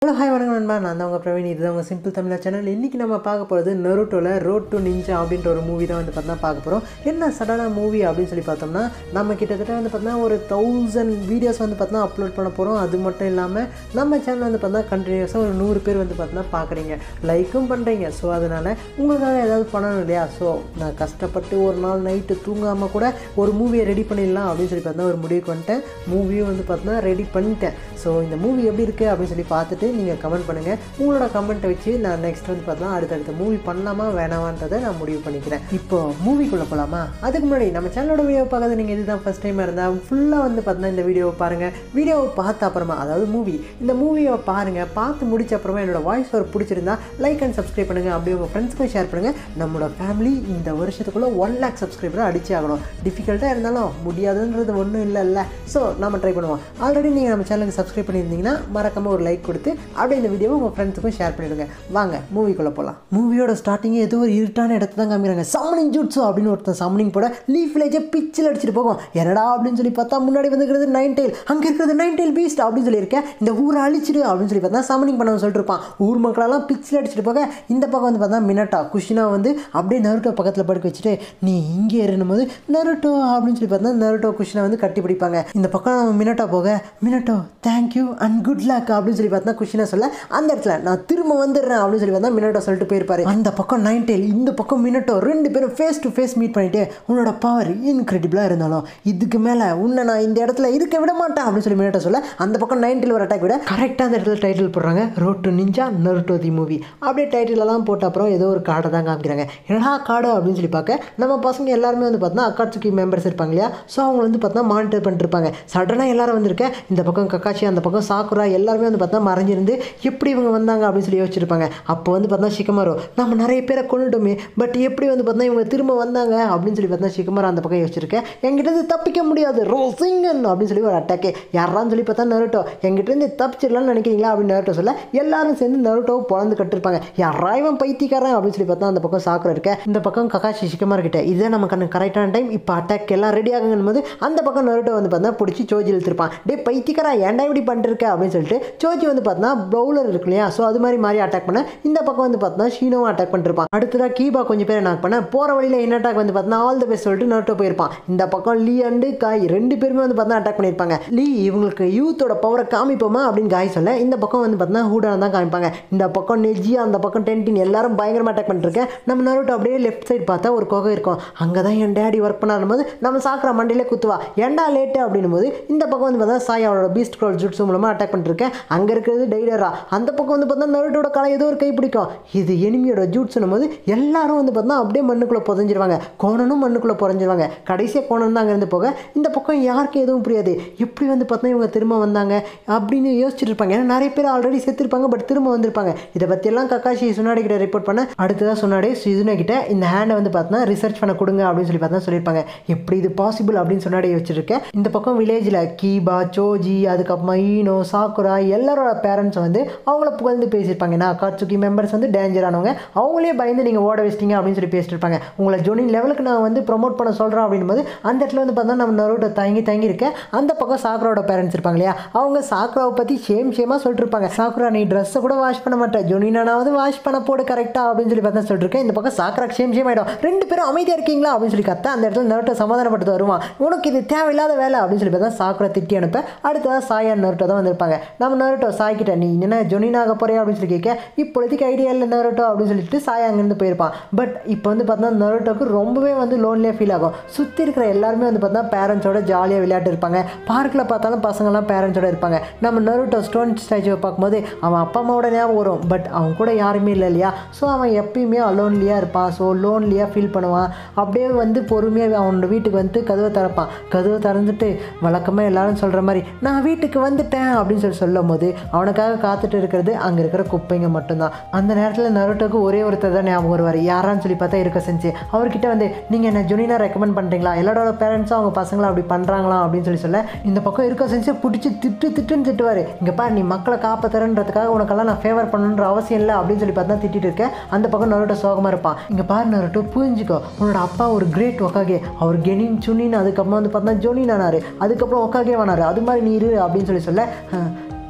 hello hi வணக்கம் நண்பா நான் தான் உங்கள் பிரவீன் இதுதான் உங்கள் சிம்பிள் தமிழா சேனல் இன்றைக்கி நம்ம பார்க்க போகிறது நெருட்டோவில் ரோட் டு நிஞ்சா அப்படின்ற ஒரு மூவி தான் வந்து பார்த்தா பார்க்க போகிறோம் என்ன சடனாக மூவி அப்படின்னு சொல்லி பார்த்தோம்னா நம்ம கிட்டத்தட்ட வந்து பார்த்தா ஒரு தௌசண்ட் வீடியோஸ் வந்து பார்த்தா அப்லோட் பண்ண போகிறோம் அது மட்டும் இல்லாமல் நம்ம சேனல் வந்து பார்த்தா கண்டினியூஸாக ஒரு நூறு பேர் வந்து பார்த்தா பார்க்குறீங்க லைக்கும் பண்ணுறீங்க ஸோ அதனால் உங்களுக்காக ஏதாவது பண்ணணும் இல்லையா ஸோ நான் கஷ்டப்பட்டு ஒரு நாள் நைட்டு தூங்காமல் கூட ஒரு மூவியை ரெடி பண்ணிடலாம் அப்படின்னு சொல்லி பார்த்தா ஒரு முடிவுக்கு வந்துட்டேன் மூவியும் வந்து பார்த்தா ரெடி பண்ணிட்டேன் ஸோ இந்த மூவி எப்படி இருக்குது அப்படின்னு சொல்லி பார்த்துட்டு நீங்கள் கமெண்ட் பண்ணுங்கள் உங்களோட கமெண்ட்டை வச்சு நான் நெக்ஸ்ட் வந்து பார்த்தா அடுத்தடுத்த மூவி பண்ணலாமா வேணாமான்றதை நான் முடிவு பண்ணிக்கிறேன் இப்போ மூவிக்குள்ளே போகலாமா அதுக்கு முன்னாடி நம்ம சேனலோட வீடியோ பார்க்காத நீங்கள் இதுதான் ஃபஸ்ட் டைமாக இருந்தால் ஃபுல்லாக வந்து பார்த்தீங்கன்னா இந்த வீடியோவை பாருங்கள் வீடியோவை பார்த்த அப்புறமா அதாவது மூவி இந்த மூவியை பாருங்கள் பார்த்து முடிச்ச அப்புறமா என்னோட வாய்ஸ் ஒரு பிடிச்சிருந்தா லைக் அண்ட் சப்ஸ்கிரைப் பண்ணுங்கள் அப்படியே உங்கள் ஃப்ரெண்ட்ஸ்க்கும் ஷேர் பண்ணுங்கள் நம்மளோட ஃபேமிலி இந்த வருஷத்துக்குள்ளே ஒன் லேக் சப்ஸ்கிரைபரை அடிச்சே ஆகணும் டிஃபிகல்ட்டாக இருந்தாலும் முடியாதுன்றது ஒன்றும் இல்லைல்ல ஸோ நம்ம ட்ரை பண்ணுவோம் ஆல்ரெடி நீங்கள் நம்ம சேனலுக்கு சப்ஸ்கிரைப் பண்ணியிருந்தீங்கன்னா மறக்காமல் ஒரு லைக் கொடுத்து அப்படியே இந்த வீடியோவை உங்கள் ஃப்ரெண்ட்ஸுக்கும் ஷேர் பண்ணிவிடுங்க வாங்க மூவிக்குள்ளே போகலாம் மூவியோட ஸ்டார்டிங்கே ஏதோ ஒரு இருட்டான இடத்த தான் காமிக்கிறாங்க சம்மனிங் ஜூட்ஸோ அப்படின்னு ஒருத்தன் சம்மனிங் போட லீஃப் வில்லேஜை பிச்சில் அடிச்சுட்டு போகும் என்னடா அப்படின்னு சொல்லி பார்த்தா முன்னாடி வந்துக்கிறது நைன் டெயில் அங்கே இருக்கிறது நைன் டெயில் பீஸ்ட் அப்படின்னு சொல்லியிருக்கேன் இந்த ஊரை அழிச்சிடு அப்படின்னு சொல்லி பார்த்தா சம்மனிங் பண்ண சொல்லிட்டு இருப்பான் ஊர் மக்களெல்லாம் பிச்சில் அடிச்சுட்டு போக இந்த பக்கம் வந்து பார்த்தா மினட்டா குஷினா வந்து அப்படியே நருட்டோ பக்கத்தில் படுக்க வச்சுட்டு நீ இங்கே ஏறினும் போது நருட்டோ அப்படின்னு சொல்லி பார்த்தா நருட்டோ குஷினா வந்து கட்டி பிடிப்பாங்க இந்த பக்கம் நம்ம மினட்டா போக மினட்டோ தேங்க்யூ அண்ட் குட் லக் அப்படின்னு சொல்லி பார்த்தா குஷினா சொல்ல அந்த இடத்துல நான் திரும்ப வந்துடுறேன் அப்படின்னு சொல்லி பார்த்தா மினட்டோ சொல்லிட்டு போயிருப்பாரு அந்த பக்கம் நைன் டெயில் இந்த பக்கம் மினட்டோ ரெண்டு பேரும் ஃபேஸ் டு ஃபேஸ் மீட் பண்ணிட்டு உன்னோட பவர் இன்க்ரெடிபிளாக இருந்தாலும் இதுக்கு மேலே உன்னை நான் இந்த இடத்துல இருக்க விட மாட்டேன் அப்படின்னு சொல்லி மினட்டோ சொல்ல அந்த பக்கம் நைன் டெயில் ஒரு அட்டாக் விட கரெக்டாக அந்த இடத்துல டைட்டில் போடுறாங்க road to ninja Naruto the movie அப்படியே டைட்டில் எல்லாம் போட்ட அப்புறம் ஏதோ ஒரு கார்டை தான் காமிக்கிறாங்க என்னடா கார்டு அப்படின்னு சொல்லி பார்க்க நம்ம பசங்க எல்லாருமே வந்து பார்த்தா அக்காட்சுக்கி மெம்பர்ஸ் இருப்பாங்க இல்லையா ஸோ அவங்க வந்து பார்த்தா மானிட்டர் பண்ணிட்டு இருப்பாங்க சடனாக எல்லாரும் வந்திருக்கேன் இந்த பக்கம் கக்காச்சி அந்த பக்கம் சாக்குரா எல்லாருமே வந்து பார்த்தா மறைஞ்சிருந்து எப்படி இவங்க வந்தாங்க அப்படின்னு சொல்லி யோசிச்சிருப்பாங்க அப்போ வந்து பார்த்தா சிக்கமாரோ நம்ம நிறைய பேரை கொண்டுட்டோமே பட் எப்படி வந்து பார்த்தா இவங்க திரும்ப வந்தாங்க அப்படின்னு சொல்லி பார்த்தா சிக்கமாரோ அந்த பக்கம் யோசிச்சிருக்கேன் என்கிட்ட இருந்து தப்பிக்க முடியாது ரோசிங்கன் அப்படின்னு சொல்லி ஒரு அட்டாக்கு யாரான்னு சொல்லி பார்த்தா நருட்டோ என்கிட்ட இருந்து தப்பிச்சிடலாம்னு நினைக்கிறீங்களா அப்படின்னு நருட்டோ சொல்ல எல்லாரும் சேர்ந்து நருட்டோ பொழந்து கட்டிருப்பாங்க யாரா இவன் பைத்தியக்காரன் அப்படின்னு சொல்லி பார்த்தா அந்த பக்கம் சாக்குரா இருக்க இந்த பக்கம் கக்காஷி சிக்கமார் கிட்ட இதுதான் நம்ம கண்ணு கரெக்டான டைம் இப்போ அட்டாக் எல்லாம் ரெடி ஆகுங்கன்னு போது அந்த பக்கம் நருட்டோ வந்து பார்த்தா பிடிச்சி சோஜி இழுத்துருப்பான் டே பைத்தியக்காரா ஏன்டா இப்படி பண்ணிருக்க அப்படின்னு சொல்லிட்டு சோஜி வந்து பார்த்தா பவுலர் இருக்கு இல்லையா ஸோ அது மாதிரி மாதிரி அட்டாக் பண்ண இந்த பக்கம் வந்து பார்த்தா ஷீனோவும் அட்டாக் பண்ணிருப்பான் அடுத்ததாக கீபா கொஞ்சம் பேர் அட்டாக் பண்ண போகிற வழியில் என்ன அட்டாக் வந்து பார்த்தா ஆல் த பெஸ்ட் சொல்லிட்டு நருட்டோ போயிருப்பான் இந்த பக்கம் லீ அண்டு காய் ரெண்டு பேருமே வந்து பார்த்தா அட்டாக் பண்ணியிருப்பாங்க லீ இவங்களுக்கு யூத்தோட பவரை காமிப்போமா அப்படின்னு காய் சொல்ல இந்த பக்கம் வந்து பார்த்தா ஹூடான தான் காமிப்பாங்க இந்த பக்கம் நெஜி அந்த பக்கம் டென்டின் எல்லாரும் பயங்கரமாக அட்டாக் பண்ணிருக்கேன் நம்ம நருட்டோ அப்படியே லெஃப்ட் சைடு பார்த்தா ஒரு குகை இருக்கும் அங்கே தான் என் டேடி ஒர்க் பண்ணாரும் போது நம்ம சாக்கிற மண்டியிலே குத்துவா ஏன்டா லேட்டு அப்படின்னும் போது இந்த பக்கம் வந்து பார்த்தா சாய் அவளோட பீஸ்ட் க்ரோல் ஜுட்ஸு மூலமாக அட்டாக் பண்ணிருக்கேன் அங்கே இருக்கிறது டைடரா அந்த பக்கம் வந்து பார்த்தா நருட்டோட காலை ஏதோ ஒரு கை பிடிக்கும் இது எனிமியோட ஜூட்ஸ்னும் போது எல்லாரும் வந்து பார்த்தா அப்படியே மண்ணுக்குள்ளே புதஞ்சிருவாங்க கோணனும் மண்ணுக்குள்ளே புதஞ்சிருவாங்க கடைசியாக கோணம் தான் அங்கேருந்து போக இந்த பக்கம் யாருக்கும் எதுவும் புரியாது எப்படி வந்து பார்த்தா இவங்க திரும்ப வந்தாங்க அப்படின்னு யோசிச்சுட்டு இருப்பாங்க ஏன்னா நிறைய பேர் ஆல்ரெடி செத்துருப்பாங்க பட் திரும்ப வந்திருப்பாங்க இதை பற்றியெல்லாம் கக்காஷி சுனாடி கிட்ட ரிப்போர்ட் பண்ண அடுத்ததாக சுனாடி சிசுனா கிட்ட இந்த ஹேண்டை வந்து பார்த்தா ரிசர்ச் பண்ண கொடுங்க அப்படின்னு சொல்லி பார்த்தா சொல்லியிருப்பாங்க எப்படி இது பாசிபிள் அப்படின்னு சொன்னாடி வச்சுருக்கேன் இந்த பக்கம் வில்லேஜில் கீபா சோஜி அதுக்கப்புறமா ஈனோ சாக்குரா எல்லாரோட பேரண்ட்ஸ் வந்து அவங்கள புகழ்ந்து பேசியிருப்பாங்க ஏன்னா அக்காட்சுக்கி மெம்பர்ஸ் வந்து டேஞ்சரானவங்க அவங்களே பயந்து நீங்கள் ஓட வச்சிட்டீங்க அப்படின்னு சொல்லி பேசிட்டு இருப்பாங்க உங்களை ஜோனின் லெவலுக்கு நான் வந்து ப்ரொமோட் பண்ண சொல்கிறேன் அப்படின்னும் போது அந்த இடத்துல வந்து பார்த்தா நம்ம நரோட்டோ தங்கி தங்கி இருக்கேன் அந்த பக்கம் சாக்குராவோட பேரண்ட்ஸ் இருப்பாங்க இல்லையா அவங்க சாக்குராவை பற்றி ஷேம் ஷேமாக சொல்லிட்டு இருப்பாங்க சாக்குரா நீ ட்ரெஸ்ஸை கூட வாஷ் பண்ண மாட்டேன் ஜொனினானாவது வாஷ் பண்ண போடு கரெக்டாக அப்படின்னு சொல்லி பார்த்தா சொல்லிட்டு இருக்கேன் இந்த பக்கம் சாக்குரா ஷேம் ஷேம் ஆகிடும் ரெண்டு பேரும் அமைதியாக இருக்கீங்களா அப்படின்னு சொல்லி கத்த அந்த இடத்துல நரோட்டோ சமாதானப்பட்டு வருவான் உனக்கு இது தேவையில்லாத வேலை அப்படின்னு சொல்லி பார்த்தா சாக்குரா திட்டி அனுப்ப அடுத்ததாக சாயா நருட்டோ தான் வந்திருப்பாங்க நம்ம நருட்டோ சாய் கிட்ட நீ என்ன ஜொனினாக போறியா அப்படின்னு சொல்லி கேட்க இப்போதைக்கு ஐடியா இல்லை நருட்டோ அப்படின்னு சொல்லிட்டு சாய் அங்கேருந்து போயிருப்பான் பட் இப்போ வந்து பார்த்தா நருட்டோக்கு ரொம்பவே வந்து லோன்லியாக ஃபீல் ஆகும் சுற்றி இருக்கிற எல்லாருமே வந்து பார்த்தா பேரண்ட்ஸோட ஜாலியாக விளையாட்டு இருப்பாங்க பார்க்கில் பார்த்தாலும் பசங்கள்லாம் பேரண்ட்ஸோட இருப்பாங்க நம்ம நருட்டோ ஸ்டோன் ஸ்டாச்சுவை பார்க்கும்போது அவன் அப்பா அம்மாவோட ஞாபகம் வரும் பட் அவன் கூட யாருமே இல்லை இல்லையா ஸோ அவன் எப்பயுமே அலோன்லியாக இருப்பான் ஸோ லோன்லியாக ஃபீல் பண்ணுவான் அப்படியே வந்து பொறுமையாக அவனோட வீட்டுக்கு வந்து கதவை திறப்பான் கதவை திறந்துட்டு வழக்கமாக எல்லாரும் சொல்கிற மாதிரி நான் வீட்டுக்கு வந்துட்டேன் அப்படின்னு சொல்லி சொல்லும் போது அவனுக்காக காத்துட்டு இருக்கிறது அங்கே இருக்கிற குப்பைங்க மட்டும்தான் அந்த நேரத்தில் நருட்டோக்கு ஒரே ஒருத்தர் தான் ஞாபகம் வருவார் யாரான்னு சொல்லி பார்த்தா இருக்க செஞ்சு அவர்கிட்ட வந்து நீங்கள் என்ன ஜுனினா ரெக்கமெண்ட் பண்ணுறீங்களா எல்லாரோட பேரண்ட்ஸும் அவங்க பசங்களை அப்படி பண்ணுறாங்களா அப்படின்னு சொல்லி சொல்ல இந்த பக்கம் இருக்க செஞ்சு பிடிச்சி திட்டு திட்டுன்னு திட்டுவார் இங்கே பாரு நீ மக்களை காப்பாற்றுறன்றதுக்காக உனக்கெல்லாம் நான் ஃபேவர் பண்ணணுன்ற அவசியம் இல்லை அப்படின்னு சொல்லி பார்த்தா திட்டிட்டு இருக்கேன் அந்த பக்கம் நருட்டோ சோகமாக இருப்பான் இங்கே பாரு நருட்டோ புரிஞ்சுக்கோ உன்னோட அப்பா ஒரு கிரேட் ஒக்காகே அவர் கெனின் சுனின்னு அதுக்கப்புறம் வந்து பார்த்தா ஜோனின் ஆனார் அதுக்கப்புறம் ஒக்காகே ஆனார் அது மாதிரி நீ இரு அப்படின்னு சொல்லி சொல்ல "அஹ்,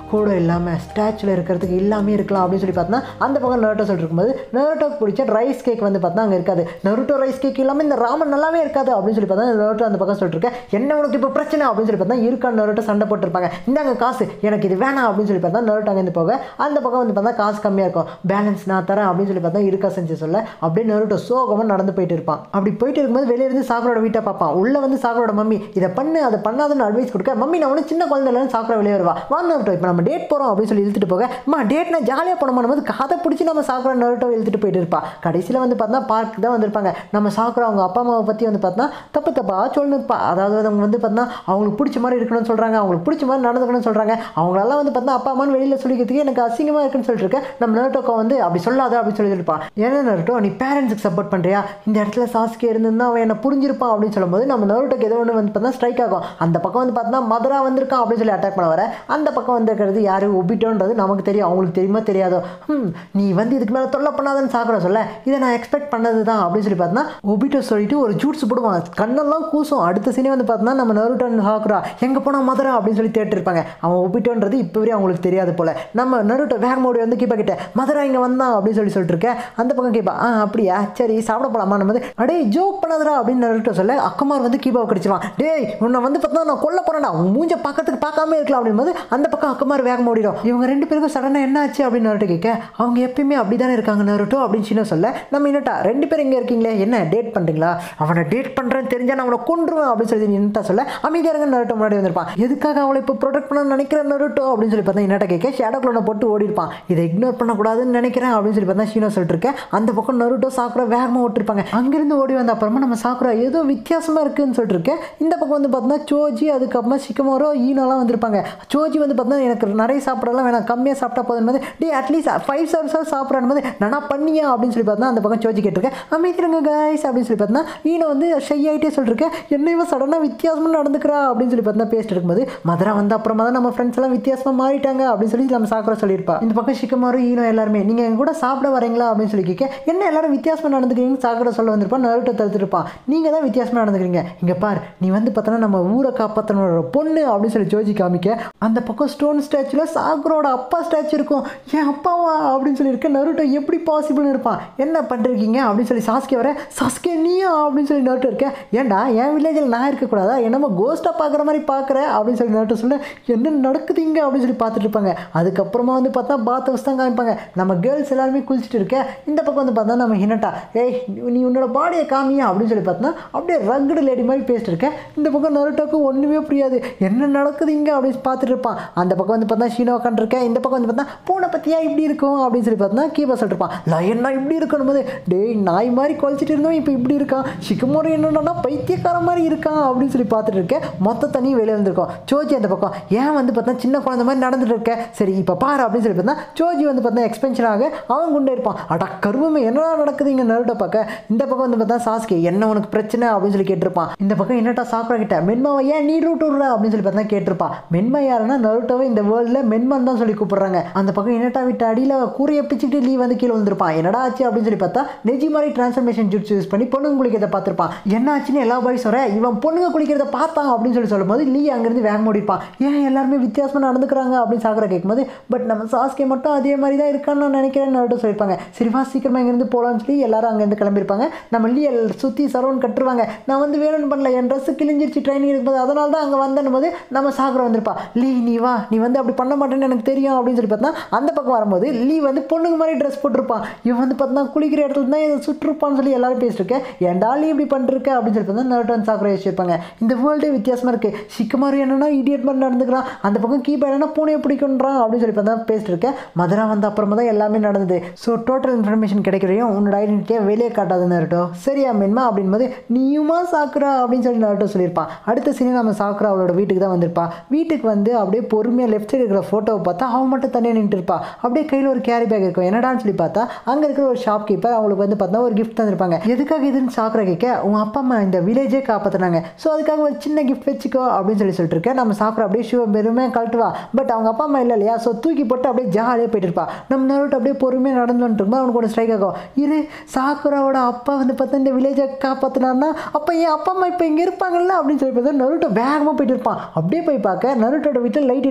கூட இல்லாமல் ஸ்டாச்சுவில் இருக்கிறதுக்கு எல்லாமே இருக்கலாம் அப்படின்னு சொல்லி பார்த்தா அந்த பக்கம் நருட்டோ சொல்லிட்டு இருக்கும்போது நருட்டோக்கு பிடிச்ச ரைஸ் கேக் வந்து பார்த்தா அங்கே இருக்காது நருட்டோ ரைஸ் கேக் இல்லாமல் இந்த ராமன் நல்லாவே இருக்காது அப்படின்னு சொல்லி பார்த்தா நருட்டோ அந்த பக்கம் சொல்லிட்டு இருக்கேன் என்ன உனக்கு இப்போ பிரச்சனை அப்படின்னு சொல்லி பார்த்தா இருக்கான்னு நருட்டோ சண்டை போட்டிருப்பாங்க இந்தாங்க காசு எனக்கு இது வேணாம் அப்படின்னு சொல்லி பார்த்தா நருட்டோ அங்கேருந்து போக அந்த பக்கம் வந்து பார்த்தா காசு கம்மியாக இருக்கும் பேலன்ஸ் நான் தரேன் அப்படின்னு சொல்லி பார்த்தா இருக்கா செஞ்சு சொல்ல அப்படியே நருட்டோ சோகமாக நடந்து போயிட்டு இருப்பான் அப்படி போயிட்டு இருக்கும்போது வெளியே இருந்து சாக்கரோட வீட்டை பார்ப்பான் உள்ள வந்து சாக்கரோட மம்மி இதை பண்ணு அதை பண்ணாதுன்னு அட்வைஸ் கொடுக்க மம்மி நான் ஒன்றும் சின்ன குழந்தை இல்லைன்னு சாக்கரை வெளியே வருவா வா நருட்டோ இப்போ நம்ம டேட் போகிறோம் அப்படின்னு சொல்லி இழுத்துட்டு போக அம்மா டேட்னா ஜாலியாக போனோம் போது காதை பிடிச்சி நம்ம சாக்கரை நருட்டோ இழுத்துட்டு போயிட்டு இருப்பா கடைசியில் வந்து பார்த்தா பார்க் தான் வந்திருப்பாங்க நம்ம சாக்கரை அவங்க அப்பா அம்மாவை பற்றி வந்து பார்த்தா தப்பு தப்பா சொல்லிருப்பா அதாவது அவங்க வந்து பார்த்தா அவங்களுக்கு பிடிச்ச மாதிரி இருக்கணும்னு சொல்கிறாங்க அவங்களுக்கு பிடிச்ச மாதிரி நடந்துக்கணும்னு சொல்கிறாங்க அவங்களெல்லாம் வந்து பார்த்தா அப்பா அம்மான்னு வெளியில் சொல்லிக்கிறதுக்கு எனக்கு அசிங்கமாக இருக்குன்னு சொல்லிட்டு இருக்கேன் நம்ம நருட்டோக்கோ வந்து அப்படி சொல்லாத அப்படின்னு சொல்லியிருப்பான் ஏன்னா நருட்டோ நீ பேரண்ட்ஸுக்கு சப்போர்ட் பண்ணுறியா இந்த இடத்துல சாஸ்கே இருந்திருந்தா அவன் என்ன புரிஞ்சிருப்பான் அப்படின்னு சொல்லும்போது நம்ம நருட்டோக்கு ஏதோ ஒன்று வந்து பார்த்தா ஸ்ட்ரைக் ஆகும் அந்த பக்கம் வந்து பார்த்தா மதுரா வந்திருக்கான் அப்படின்னு சொல்லி அட்டாக் பண்ண வர அந்த பக்கம் வந்திருக்கிறது யார் ஒபிட்டோன்றது நமக்கு தெரியும் அவங்களுக்கு தெரியுமா தெரியாதோ ம் நீ வந்து இதுக்கு மேலே தொல்லை பண்ணாதன்னு சாப்பிட சொல்ல இதை நான் எக்ஸ்பெக்ட் பண்ணது தான் அப்படின்னு சொல்லி பார்த்தா ஒபிட்டோ சொல்லிட்டு ஒரு ஜூட்ஸ் போடுவான் கண்ணெல்லாம் கூசும் அடுத்த சீனே வந்து பார்த்தா நம்ம நருட்டன் ஹாக்குரா எங்கே போனால் மதுரா அப்படின்னு சொல்லி தேட்டு இருப்பாங்க அவன் ஒபிட்டோன்றது இப்போ வரையும் அவங்களுக்கு தெரியாது போல நம்ம நருட்டோ வேக மோடி வந்து கீப்பா கிட்ட மதுரா இங்கே வந்தான் அப்படின்னு சொல்லி சொல்லிட்டு இருக்கேன் அந்த பக்கம் கீப்பா ஆ அப்படியா சரி சாப்பிட போலாமா நம்ம வந்து அடே ஜோக் பண்ணாதடா அப்படின்னு நருட்டோ சொல்ல அக்கமார் வந்து கீபாவை கடிச்சிருவான் டேய் உன்னை வந்து பார்த்தா நான் கொல்ல போறேன்டா உன் மூஞ்ச பார்க்கறதுக்கு பார்க்காம இருக்கலாம் அப்படின்போது அந்த பக்கம் அக்கமார் வேகம் ஓடிடும் இவங்க ரெண்டு பேருக்கும் சடனாக என்ன ஆச்சு அப்படின்னு நருட்டோ கேட்க அவங்க எப்பயுமே அப்படி தானே இருக்காங்க நருட்டோ அப்படின்னு சின்ன சொல்ல நம்ம என்னட்டா ரெண்டு பேரும் இங்கே இருக்கீங்களே என்ன டேட் பண்ணுறீங்களா அவனை டேட் பண்ணுறேன்னு தெரிஞ்சா நான் அவனை கொன்றுவேன் அப்படின்னு சொல்லி என்னட்டா சொல்ல அமைதியாக இருங்க நருட்டோ முன்னாடி வந்திருப்பான் எதுக்காக அவளை இப்போ ப்ரொடெக்ட் பண்ண நினைக்கிறேன் நருட்டோ அப்படின்னு சொல்லி பார்த்தா என்னட்ட கேட்க ஷேடோ க்ளோனை போட்டு ஓடி இருப்பான் இதை இக்னோர் பண்ணக்கூடாதுன்னு நினைக்கிறேன் அப்படின்னு சொல்லி பார்த்தா ஷீனோ சொல்லிட்டு இருக்கேன் அந்த பக்கம் நருட்டோ சாக்குரா வேகமாக ஓட்டிருப்பாங்க அங்கிருந்து ஓடி வந்த அப்புறமா நம்ம சாக்குரா ஏதோ வித்தியாசமாக இருக்குன்னு சொல்லிட்டு இருக்கேன் இந்த பக்கம் வந்து பார்த்தா சோஜி அதுக்கப்புறமா சிக்கமோரோ ஈனோலாம் வந்திருப்பாங்க சோஜி வந்து பார்த்தா எனக்கு நிறைய சாப்பிடலாம் வேணாம் கம்மியாக சாப்பிட்டா போதும் போது டே அட்லீஸ்ட் ஃபைவ் ஸ்டார்ஸாக சாப்பிட்றான் போது நானா பண்ணியா அப்படின்னு சொல்லி பார்த்தா அந்த பக்கம் சோஜி கேட்டிருக்கேன் அமைதிருங்க கைஸ் அப்படின்னு சொல்லி பார்த்தா ஈனோ வந்து ஷை ஆகிட்டே சொல்லிருக்கேன் என்ன இவன் சடனாக வித்தியாசமாக நடந்துக்கிறா அப்படின்னு சொல்லி பார்த்தா பேசிட்டு இருக்கும்போது மதுரா வந்து அப்புறமா தான் நம்ம ஃப்ரெண்ட்ஸ் எல்லாம் வித்தியாசமாக மாறிட்டாங்க அப்படின்னு சொல்லி நம்ம சாக்குற சொல்லியிருப்பா இந்த பக்கம் சிக்கமாரு ஈனோ எல்லாருமே நீங்கள் எங்க கூட சாப்பிட வரீங்களா அப்படின்னு சொல்லி கேட்க என்ன எல்லாரும் வித்தியாசமாக நடந்துக்கிறீங்க சாக்குற சொல்ல வந்திருப்பான் நருட்டை தடுத்துருப்பான் நீங்கள் தான் வித்தியாசமாக நடந்துக்கிறீங்க இங்கே பார் நீ வந்து பார்த்தோன்னா நம்ம ஊரை காப்பாற்றனோட பொண்ணு அப்படின்னு சொல்லி ஜோஜி காமிக்க அந்த பக்கம் ஸ்டோன் ஸ்டாச்சுவில் சாக்குரோட அப்பா ஸ்டாச்சு இருக்கும் என் அப்பாவா அப்படின்னு சொல்லியிருக்க நருட்டோ எப்படி பாசிபிள்னு இருப்பான் என்ன பண்ணிருக்கீங்க அப்படின்னு சொல்லி சாஸ்கே வர சாஸ்கே நீயா அப்படின்னு சொல்லி நருட்டோ இருக்க ஏன்டா என் வில்லேஜில் நான் இருக்கக்கூடாதா என்னமோ கோஸ்ட்டாக பார்க்குற மாதிரி பார்க்குற அப்படின்னு சொல்லி நருட்டோ சொல்ல என்ன நடக்குதுங்க அப்படின்னு சொல்லி பார்த்துட்டு இருப்பாங்க அதுக்கப்புறமா வந்து பார்த்தா பாத் ஹவுஸ் தான் காமிப்பாங்க நம்ம கேர்ள்ஸ் எல்லாருமே குளிச்சுட்டு இருக்க இந்த பக்கம் வந்து பார்த்தா நம்ம ஹினட்டா ஏய் நீ உன்னோட பாடியை காமியா அப்படின்னு சொல்லி பார்த்தா அப்படியே ரக்குடு லேடி மாதிரி பேசிட்டு இருக்க இந்த பக்கம் நருட்டோக்கு ஒன்றுமே புரியாது என்ன நடக்குது இங்கே அப்படின்னு பார்த்துட்டு இருப்பான் அந்த பக்கம் வந்து பார்த்தா ஷீனோ உட்காந்துருக்கேன் இந்த பக்கம் வந்து பார்த்தா பூனை பற்றியா இப்படி இருக்கும் அப்படின்னு சொல்லி பார்த்தா கீபா சொல்லிருப்பான் லயன்னா இப்படி இருக்கணும் போது டேய் நாய் மாதிரி குலைச்சிட்டு இருந்தோம் இப்போ இப்படி இருக்கான் சிக்கமோரி என்னன்னா பைத்தியக்கார மாதிரி இருக்கான் அப்படின்னு சொல்லி பார்த்துட்டு இருக்கேன் மொத்த தண்ணி வெளியே வந்திருக்கோம் சோஜி அந்த பக்கம் ஏன் வந்து பார்த்தா சின்ன குழந்தை மாதிரி நடந்துட்டு இருக்க சரி இப்போ பாரு அப்படின்னு சொல்லி பார்த்தா சோஜி வந்து பார்த்தா எக்ஸ்பென்ஷன் ஆக அவன் குண்டே இருப்பான் அடா கருவமே என்னடா நடக்குது இங்கே நருட்டை பார்க்க இந்த பக்கம் வந்து பார்த்தா சாஸ்கே என்ன உனக்கு பிரச்சனை அப்படின்னு சொல்லி கேட்டிருப்பான் இந்த பக்கம் என்னட்டா சாப்பிட கிட்ட மென்மாவை ஏன் நீ ரூட் விடுற அப்படின்னு சொல்லி பார்த்தா கேட்டிருப்பான் மென்மா யாருன்னா நருட்டோவை இந்த வேர்ல்டில் மென்மான் தான் சொல்லி கூப்பிடுறாங்க அந்த பக்கம் என்னட்டா விட்டு அடியில் கூரையை பிச்சுக்கிட்டு லீ வந்து கீழே வந்திருப்பான் என்னடா ஆச்சு அப்படின்னு சொல்லி பார்த்தா நெஜி மாதிரி டிரான்ஸ்ஃபர்மேஷன் ஜூட்ஸ் யூஸ் பண்ணி பொண்ணுங்க குளிக்கிறத பார்த்துருப்பான் என்ன ஆச்சுன்னு எல்லா பாய்ஸ் வர இவன் பொண்ணுங்க குளிக்கிறத பார்த்தான் அப்படின்னு சொல்லி சொல்லும்போது லீ அங்கேருந்து வேக முடிப்பான் ஏன் எல்லாருமே வித்தியாசமாக நடந்துக்கிறாங்க அப்படின்னு சாகர கேட்கும்போது பட் நம்ம சாஸ்கே மட்டும் அதே மாதிரி தான் இருக்கான்னு நான் நினைக்கிறேன்னு நருட்டோ சொல்லியிருப்பாங்க சரி வா சீக்கிரமாக இங்கேருந்து போகலான்னு சொல்லி எல்லாரும் அங்கேருந்து கிளம்பியிருப்பாங்க நம்ம லீ சுற்றி சரௌண்ட் கட்டுருவாங்க நான் வந்து வேணும்னு பண்ணல என் ட்ரெஸ்ஸு கிழிஞ்சிருச்சு ட்ரைனிங் இருக்கும்போது அதனால தான் அங்கே வந்தேன் போது நம்ம சாகர வந்திருப்பா லீ நீ வா நீ வந்து அப்படி பண்ண மாட்டேன்னு எனக்கு தெரியும் அப்படின்னு சொல்லி பார்த்தா அந்த பக்கம் வரும்போது லீ வந்து பொண்ணுங்க மாதிரி ட்ரெஸ் போட்டிருப்பான் இவன் வந்து பார்த்தா குளிக்கிற இடத்துல தான் இதை சுற்றுப்பான்னு சொல்லி எல்லாரும் பேசிட்டு ஏன்டா லீ இப்படி பண்ணிருக்க அப்படின்னு சொல்லி பார்த்தா நருட்டன் சாக்கரை வச்சிருப்பாங்க இந்த வேர்ல்டே வித்தியாசமாக இருக்குது சிக்கமாரி என்னன்னா இடியட் மாதிரி நடந்துக்கிறான் அந்த பக்கம் கீபா என்னன்னா பூனையை பிடிக்குன்றான் அப்படின்னு சொல்லி பார்த்தா பேசிட்டு இருக்கேன் மதுரா வந்த அப்புறமா தான் எல்லாமே நடந்தது ஸோ டோட்டல் இன்ஃபர்மேஷன் கிடைக்கிறையும் உன்னோட ஐடென்டிட்டியை வெளியே காட்டாது நருட்டோ சரியா மென்மா அப்படின்போது நீயுமா சாக்குறா அப்படின்னு சொல்லி நருட்டோ சொல்லியிருப்பான் அடுத்த சீனி நம்ம சாக்குறா அவளோட வீட்டுக்கு தான் வந்திருப்பா வீட்டுக்கு வந்து அப்படியே பொறுமையாக லெஃப்ட் சைடு இருக்கிற ஃபோட்டோவை பார்த்தா அவன் மட்டும் தனியாக நின்றுட்டு இருப்பா அப்படியே கையில் ஒரு கேரி பேக் இருக்கும் என்னடான்னு சொல்லி பார்த்தா அங்கே இருக்கிற ஒரு ஷாப் கீப்பர் அவங்களுக்கு வந்து பார்த்தா ஒரு கிஃப்ட் தந்திருப்பாங்க எதுக்காக இதுன்னு சாக்குறா கேட்க உன் அப்பா அம்மா இந்த வில்லேஜே காப்பாற்றினாங்க ஸோ அதுக்காக ஒரு சின்ன கிஃப்ட் வச்சுக்கோ அப்படின்னு சொல்லி சொல்லிட்டு இருக்கேன் நம்ம சாக்குறா அப்படியே ஷூ பெருமையாக கழட்டுவா பட் அவங்க அப்பா அம்மா இல்லை இல்லையா ஸோ தூக்கி போட்டு அப்படியே ஜாலியாக போயிட்டு இருப்பா நம்ம நருட்டு அப்படியே பொறுமையாக நடந்து வந்துட்டு இருக்கும்போது அவனுக்கு ஒரு ஸ்ட்ரைக் ஆகும் இரு சாக்குராவோட அப்பா வந்து பார்த்தா இந்த வில்லேஜை காப்பாற்றினார்னா அப்போ என் அப்பா அம்மா இப்போ இங்கே இருப்பாங்கல்ல அப்படின்னு சொல்லி பார்த்தா நருட்டோ வேகமாக போயிட்டு இருப்பான் அப்படியே போய் பார்க்க நருட்டோட வீட்டில் லைட் எரியும் அதை